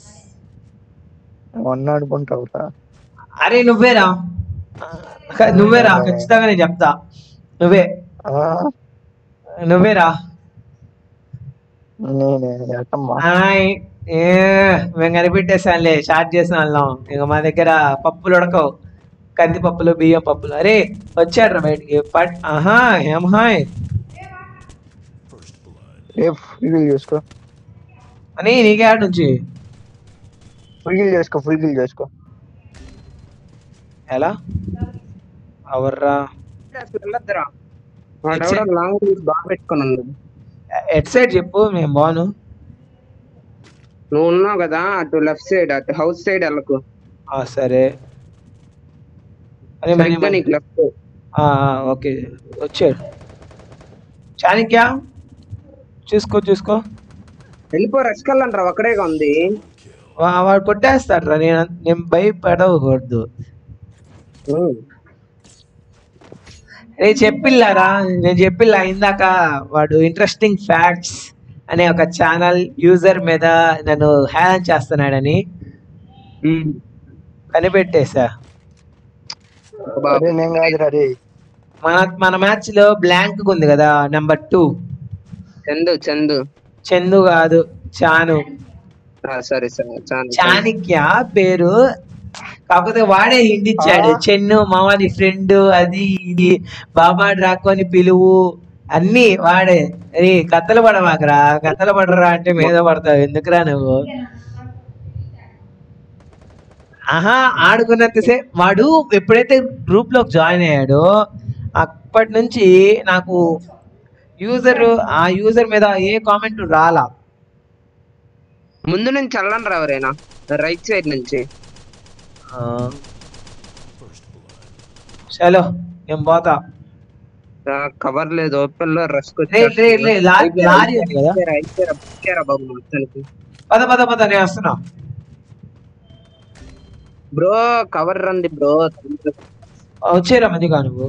మొన్న అనుకుంటావురా అరే నువ్వేరా నువ్వేరా ఖచ్చితంగా నేను చెప్తా నువ్వే ఆ, నువ్వేరా నేనే ఎట్టమ్మా హాయ్ ఏ మేము కనిపెట్టేసానులే స్టార్ట్ చేసిన వాళ్ళం ఇక మా దగ్గర పప్పులు ఉడకవు కంది పప్పులు బియ్యం పప్పులు అరే వచ్చాడ్రా బయటికి పట్ ఆహా ఏం హాయ్ ఏ ఫుల్ గిల్ చేసుకో అని నీకే ఆడ నుంచి ఫుల్ గిల్ చేసుకో ఫుల్ గిల్ చేసుకో ఎలా అవర్రా అసలు వెళ్ళొద్దురా. వాడెవడో లాంగ్ రీల్స్ బాగా పెట్టుకుని ఉన్నాడు ఎట్ సైడ్ చెప్పు మేము బాను నువ్వు ఉన్నావు కదా అటు లెఫ్ట్ సైడ్ అటు హౌస్ సైడ్ వెళ్ళకు ఆ, సరే అరే మరి సరిగ్గా నీకు లెఫ్ట్ ఆ, ఆ, ఓకే వచ్చాడు చాణక్య చూసుకో చూసుకో వెళ్ళిపో రష్కెళ్ళంటారా ఒక్కడేగా ఉంది వా- వాడు కొట్టేస్తాడు రా నేను నేను భయపడకూడదు రే చెప్పిల్లారా నేను చెప్పిల్లా ఇందాక వాడు ఇంట్రెస్టింగ్ ఫ్యాక్ట్స్ అనే ఒక ఛానల్ యూజర్ మీద నన్ను హ్యాన్ చేస్తున్నాడని కనిపెట్టేశా అరే నేను కాదురా రే మన మన మ్యాచ్ లో బ్లాంక్ ఉంది కదా నెంబర్ టూ చందు చందు చందు కాదు చాను ఆ, సరే సరే చాలు చాణక్య పేరు కాకపోతే వాడే హింట్ ఇచ్చాడు చెన్ను మామని ఫ్రెండ్ అది ఇది బాబా డ్రాకోని పిలువు అన్ని వాడే అరే కథలు పడమాకరా కథలు పడరా అంటే మీద పడతావు ఎందుకురా నువ్వు ఆహా ఆడుకున్నంతసే వాడు ఎప్పుడైతే గ్రూప్ లోకి జాయిన్ అయ్యాడో అప్పటి నుంచి నాకు యూజర్ ఆ యూజర్ మీద ఏ కామెంట్ రాలా ముందు నుంచి వెళ్ళండి రా ఎవరైనా రైట్ సైడ్ నుంచి చలో నేను పోతా కవర్ లేదు ఓపెన్ లో రష్ రే, రే, రే, లా- లారీ ఉంది కదా? బాబు మొత్తానికి పద పద పద నేను వస్తున్నా బ్రో కవర్ రండి బ్రో వచ్చేరా మంచిగా నువ్వు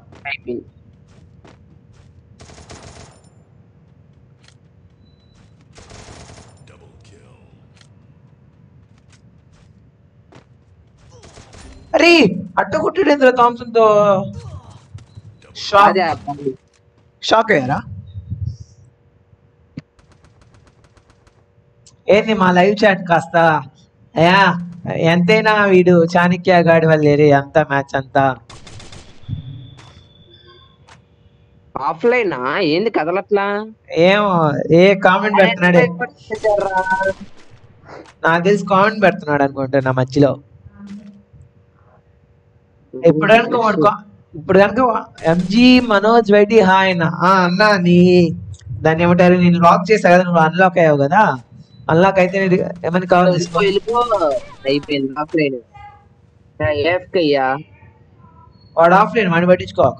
అరే అట్ట కొట్టాడు థామ్సన్ తో షాక్ అదే షాక్ అయ్యారా ఏంది మా లైవ్ చాట్ కాస్త అయ్యా ఎంతైనా వీడు చాణక్య గాడి వల్ల రే అంత మ్యాచ్ అంతా ఆఫ్లైనా ఏంది కదలట్లా ఏమో ఏ కామెంట్ పెడుతున్నాడే నాకు తెలిసి కామెంట్ పెడుతున్నాడు అనుకుంటా నా మధ్యలో ఇప్పుడు కనుక వాడు కా- ఇప్పుడు కనుక ఎంజీ మనోజ్ వైటి హాయ్ అన్న ఆ, అన్న నీ దాన్ని ఏమంటారు నేను లాక్ చేసా కదా నువ్వు అన్లాక్ అయ్యావు కదా అన్లాక్ అయితే నీకు ఏమైనా కావాలి తీసుకో. వెళ్ళిపో అయిపోయింది ఆఫ్లైన్ ఏఫ్కి అయ్యా వాడు ఆఫ్లైన్ వాడిని పట్టించుకోక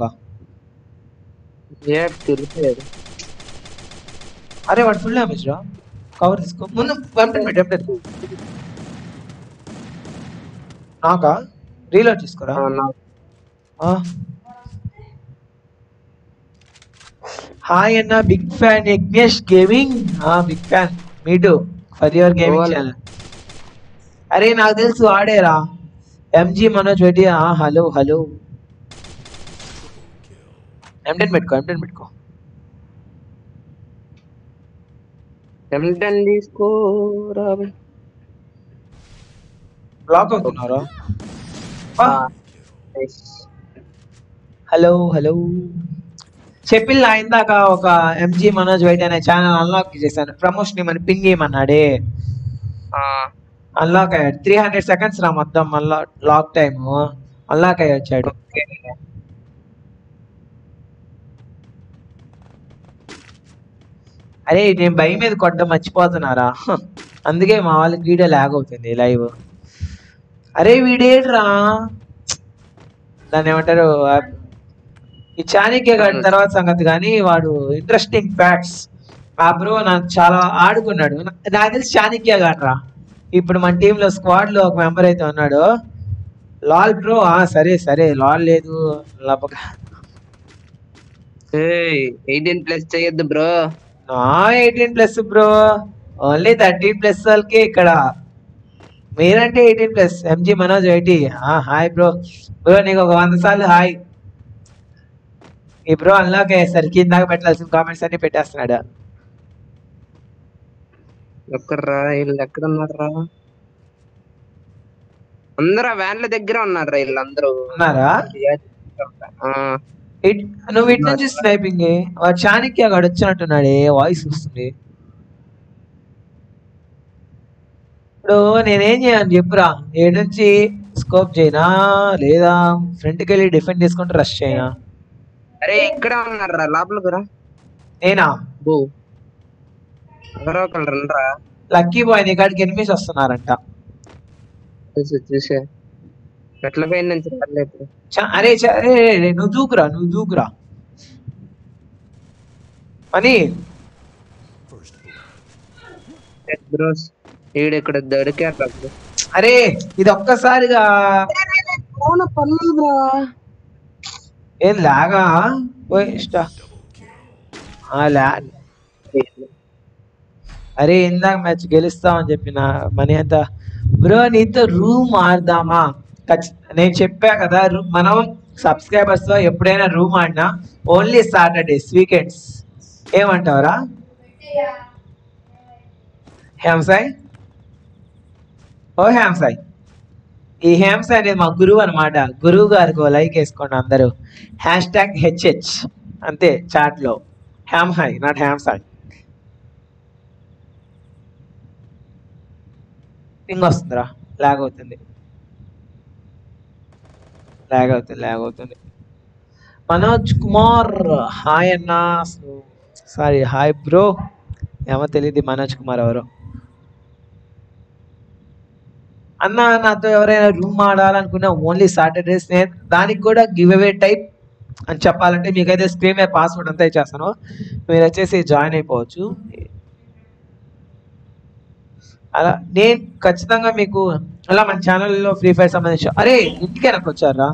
ఏఫ్కి వెళ్ళిపోయాడు అరే వాడు ఫుల్ డ్యామేజ్ రా కవర్ తీసుకో ముందు వెంటనే పెట్టు, వెంటనే. నాకా రీలోడ్ చేసుకోరా ఆ, నా- ఆ. హాయ్ అన్న big fan Yagnesh gaming big fan me too for your gaming Cool. Channel అరే నాకు తెలుసు ఆడేరా ఎంజీ మనోజ్ పెట్టి హలో హలో ఎంటెన్ పెట్టుకో ఎంటెన్ పెట్టుకో ఎంటన్ తీసుకో రాబే బ్లాక్ అవుతున్నారా హలో హలో చెప్పిల్లా ఇందాక ఒక ఎంజీ మనోజ్ వైట్ అనే ఛానల్ అన్లాక్ చేశాను ప్రమోషన్ ఏమని పింగ్ చేయమన్నాడే అన్లాక్ అయ్యాడు త్రీ హండ్రెడ్ సెకండ్స్ రా మొత్తం మళ్ళా లాక్ టైమ్ అన్లాక్ అయ్యి వచ్చాడు అరే నేను భయం మీద కొట్టడం మర్చిపోతున్నారా హ, అందుకే మా వాళ్ళకి వీడియో లాగ్ అవుతుంది లైవ్ అరే వీడేట్రా దాన్ని ఏమంటారు ఆ, ఈ చాణక్య గారి తర్వాత సంగతి కానీ వాడు ఇంట్రెస్టింగ్ ఫ్యాక్ట్స్ ఆ బ్రో నాకు చాలా ఆడుకున్నాడు నా- నాకు తెలిసి చాణక్య గాడ్రా ఇప్పుడు మన టీమ్ లో స్క్వాడ్ లో ఒక మెంబర్ అయితే ఉన్నాడు లాల్ బ్రో ఆ సరే సరే లాల్ లేదు లబ్బక ఎయిటీన్ ప్లస్ చేయొద్దు బ్రో నా eighteen plus bro only thirteen plus వాళ్ళకి ఇక్కడ మీరంటే eighteen plus MG Manoj eighty hi bro bro నీకు ఒక వంద సార్లు హాయ్ ఈ బ్రో అన్లాక్ అయ్యేసరి కిందాక పెట్టాల్సిన కామెంట్స్ అన్ని పెట్టేస్తున్నాడు ఎక్కడ్రా వీళ్ళు ఎక్కడ ఉన్నారా అందరూ ఆ వ్యాన్ల దగ్గర ఉన్నారా వీళ్ళందరూ ఉన్నారా ఆ, ఇట్- నువ్వు ఇటు నుంచి స్నైపింగ్ వాడు చాణక్య గాడు వచ్చినట్టున్నాడే వాయిస్ వస్తుంది ఇప్పుడు నేనేం చేయను చెప్పురా ఏ నుంచి స్కోప్ చేయనా లేదా ఫ్రంట్కి వెళ్ళి డిఫెండ్ చేసుకుంటూ రష్ చేయనా అరే ఇక్కడ ఉన్నారా లోపలికి రా నేనా బో ఎవరో ఒకళ్ళు రండ్రా లక్కీ బాయ్ నీ కాడికి ఎనిమిస్ వస్తున్నారంట చూసే చూసే ఎట్ల పైన నుంచి రాలేదు చ- అరే చ- అరే అరే, అరే, నువ్వు దూకురా నువ్వు దూకురా అని First blood. బ్రోస్ ఈడు ఇక్కడ దొరికారు అరే ఇది ఒక్కసారిగా ఏం లాగా పోయి ఇష్ట ఆ, లా అరే ఇందాక మ్యాచ్ గెలుస్తామని చెప్పిన మనీ అంతా బ్రో నీతో రూమ్ ఆడదామా ఖచ్చి- నేను చెప్పా కదా రూ- మనం సబ్స్క్రైబర్స్ తో ఎప్పుడైనా రూమ్ ఆడినా ఓన్లీ సాటర్డేస్ వీకెండ్స్ ఏమంటావురా హేమసాయ్ ఓ హేమసాయ్ ఈ హేమసాయ్ అనేది మా గురువు అనమాట గురువు గారికి ఓ లైక్ వేసుకోండి అందరూ హ్యాష్ ట్యాగ్ హెచ్హెచ్ అంతే చాట్ లో హ్యామ్ హాయ్ నాట్ హ్యామ్ సాయ్ పింగ్ వస్తుందిరా లాగ్ అవుతుంది లాగ్ అవుతుంది లాగ్ అవుతుంది మనోజ్ కుమార్ హాయ్ అన్న సారీ హాయ్ బ్రో ఏమో తెలియదు మనోజ్ కుమార్ ఎవరు అన్న నాతో ఎవరైనా రూమ్ ఆడాలనుకున్నా ఓన్లీ సాటర్డేస్ నేను దానికి కూడా గివ్ అవే టైప్ అని చెప్పాలంటే మీకైతే స్క్రీన్ మీద పాస్వర్డ్ అంతా ఇచ్చేస్తాను మీరు వచ్చేసి జాయిన్ అయిపోవచ్చు అలా నేను ఖచ్చితంగా మీకు అలా మన ఛానల్లో ఫ్రీ ఫైర్ సంబంధించి అరే ఇంటికి వెనక్కి వచ్చారా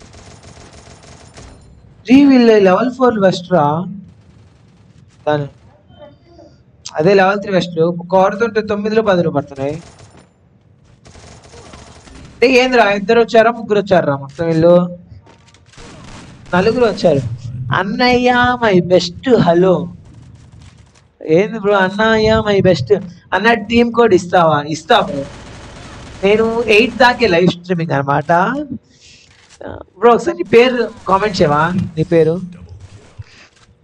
రీ వీళ్ళు లెవెల్ ఫోర్ వెస్ట్ రా దాని అదే లెవెల్ త్రీ వెస్ట్ కోరుతుంటే తొమ్మిదిలో పదిలో పడుతున్నాయి అంటే ఏందిరా ఇద్దరు వచ్చారా ముగ్గురు వచ్చారా మొత్తం వీళ్ళు నలుగురు వచ్చారు అన్నయ్య మై బెస్ట్ హలో ఏంది బ్రో అన్నయ్య మై బెస్ట్ అన్న టీమ్ కోడ్ ఇస్తావా ఇస్తా బ్రో నేను ఎయిట్ దాకే లైవ్ స్ట్రీమింగ్ అనమాట బ్రో ఒకసారి నీ పేరు కామెంట్ చేయవా నీ పేరు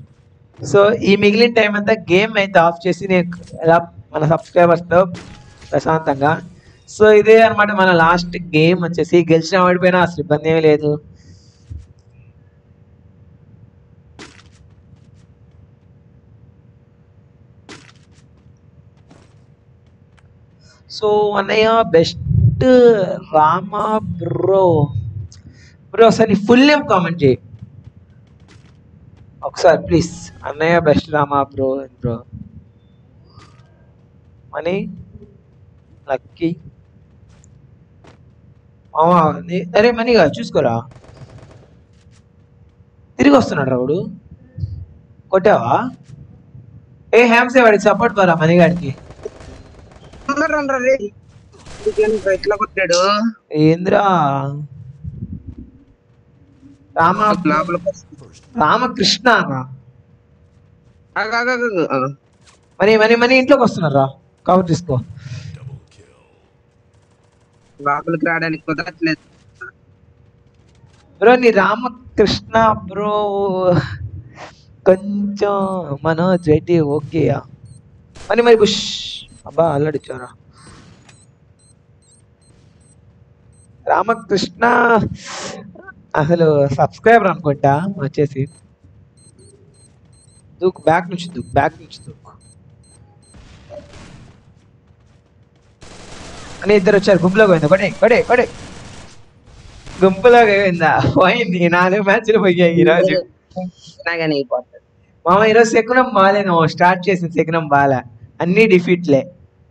సో ఈ మిగిలిన టైం అంతా గేమ్ అయితే ఆఫ్ చేసి నేను ఎలా మన సబ్స్క్రైబర్స్తో ప్రశాంతంగా సో ఇదే అన్నమాట మన లాస్ట్ గేమ్ వచ్చేసి గెలిచిన వాడిపోయినా అసలు ఇబ్బంది ఏమీ లేదు సో అన్నయ్య బెస్ట్ రామా బ్రో బ్రో ఒకసారి ఫుల్ నేమ్ కామెంట్ చేయి ఒకసారి ప్లీజ్ అన్నయ్య best Rama bro bro money lucky మామా నీ- అరే మనీగా చూసుకోరా తిరిగి వస్తున్నాడు రావుడు కొట్టావా ఏ హ్యామ్సే వాడికి సపోర్ట్ పరా మనీగాడికి అందరూ రండ్రా రే. ఇదేంట్రా ఇట్లా కొట్టాడు ఏంద్రా రామ లోపల రామకృష్ణ అన్నా ఆగు, ఆగు, ఆగు, ఆగు. ఆ. మనీ మనీ మనీ ఇంట్లోకి వస్తున్నారా కవర్ తీసుకో లోపలికి రావడానికి కుదరట్లేదు బ్రో నీ రామకృష్ణ బ్రో కొంచెం మనోజ్ రెడ్డి ఓకే మరి మరి బుష్ అబ్బా అల్లడిచ్చారా రామకృష్ణ అసలు సబ్స్క్రైబర్ అనుకుంటా వచ్చేసి దూకు బ్యాక్ నుంచి దూకు బ్యాక్ నుంచి దూకు అని ఇద్దరు వచ్చారు గుంపులోకి పోయింది కొడే కొడే కొడే గుంపులోకి పోయిందా పోయింది నాలుగు మ్యాచ్లు పోయాయి ఈరోజు నాగానే అయిపోతుంది మామ ఈరోజు శకునం బాలే నువ్వు స్టార్ట్ చేసిన శకునం బాలే అన్ని డిఫీట్లే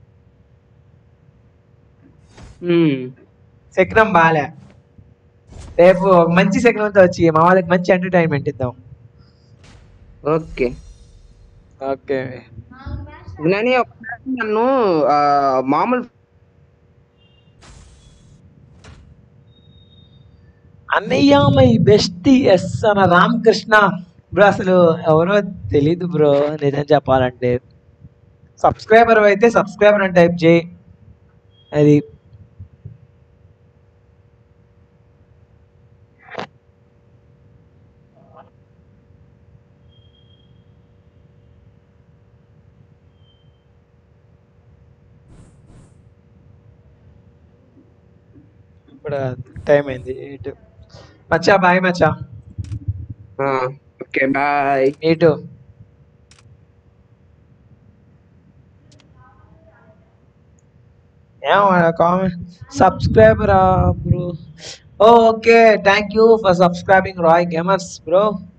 శకునం బాలే రేపు ఒక మంచి శకునంతో వచ్చి మా వాళ్ళకి మంచి ఎంటర్టైన్మెంట్ ఇద్దాం ఓకే ఓకే జ్ఞాని ఒకసారి నన్ను ఆ, మామూలు అన్నయ్య మై బెస్ట్ ఎస్ అన్న రామకృష్ణ బ్రో అసలు ఎవరో తెలీదు బ్రో నిజం చెప్పాలంటే సబ్స్క్రైబర్ అయితే సబ్స్క్రైబర్ అని టైప్ చేయి అది ఇప్పుడు టైం అయింది ఎయిట్ మచ్చా బాయ్ మచ్చా ఆ, ఓకే బాయ్ ఎయిట్ ఏమన్నా comment subscriber bro okay thank you for subscribing Rai gamers bro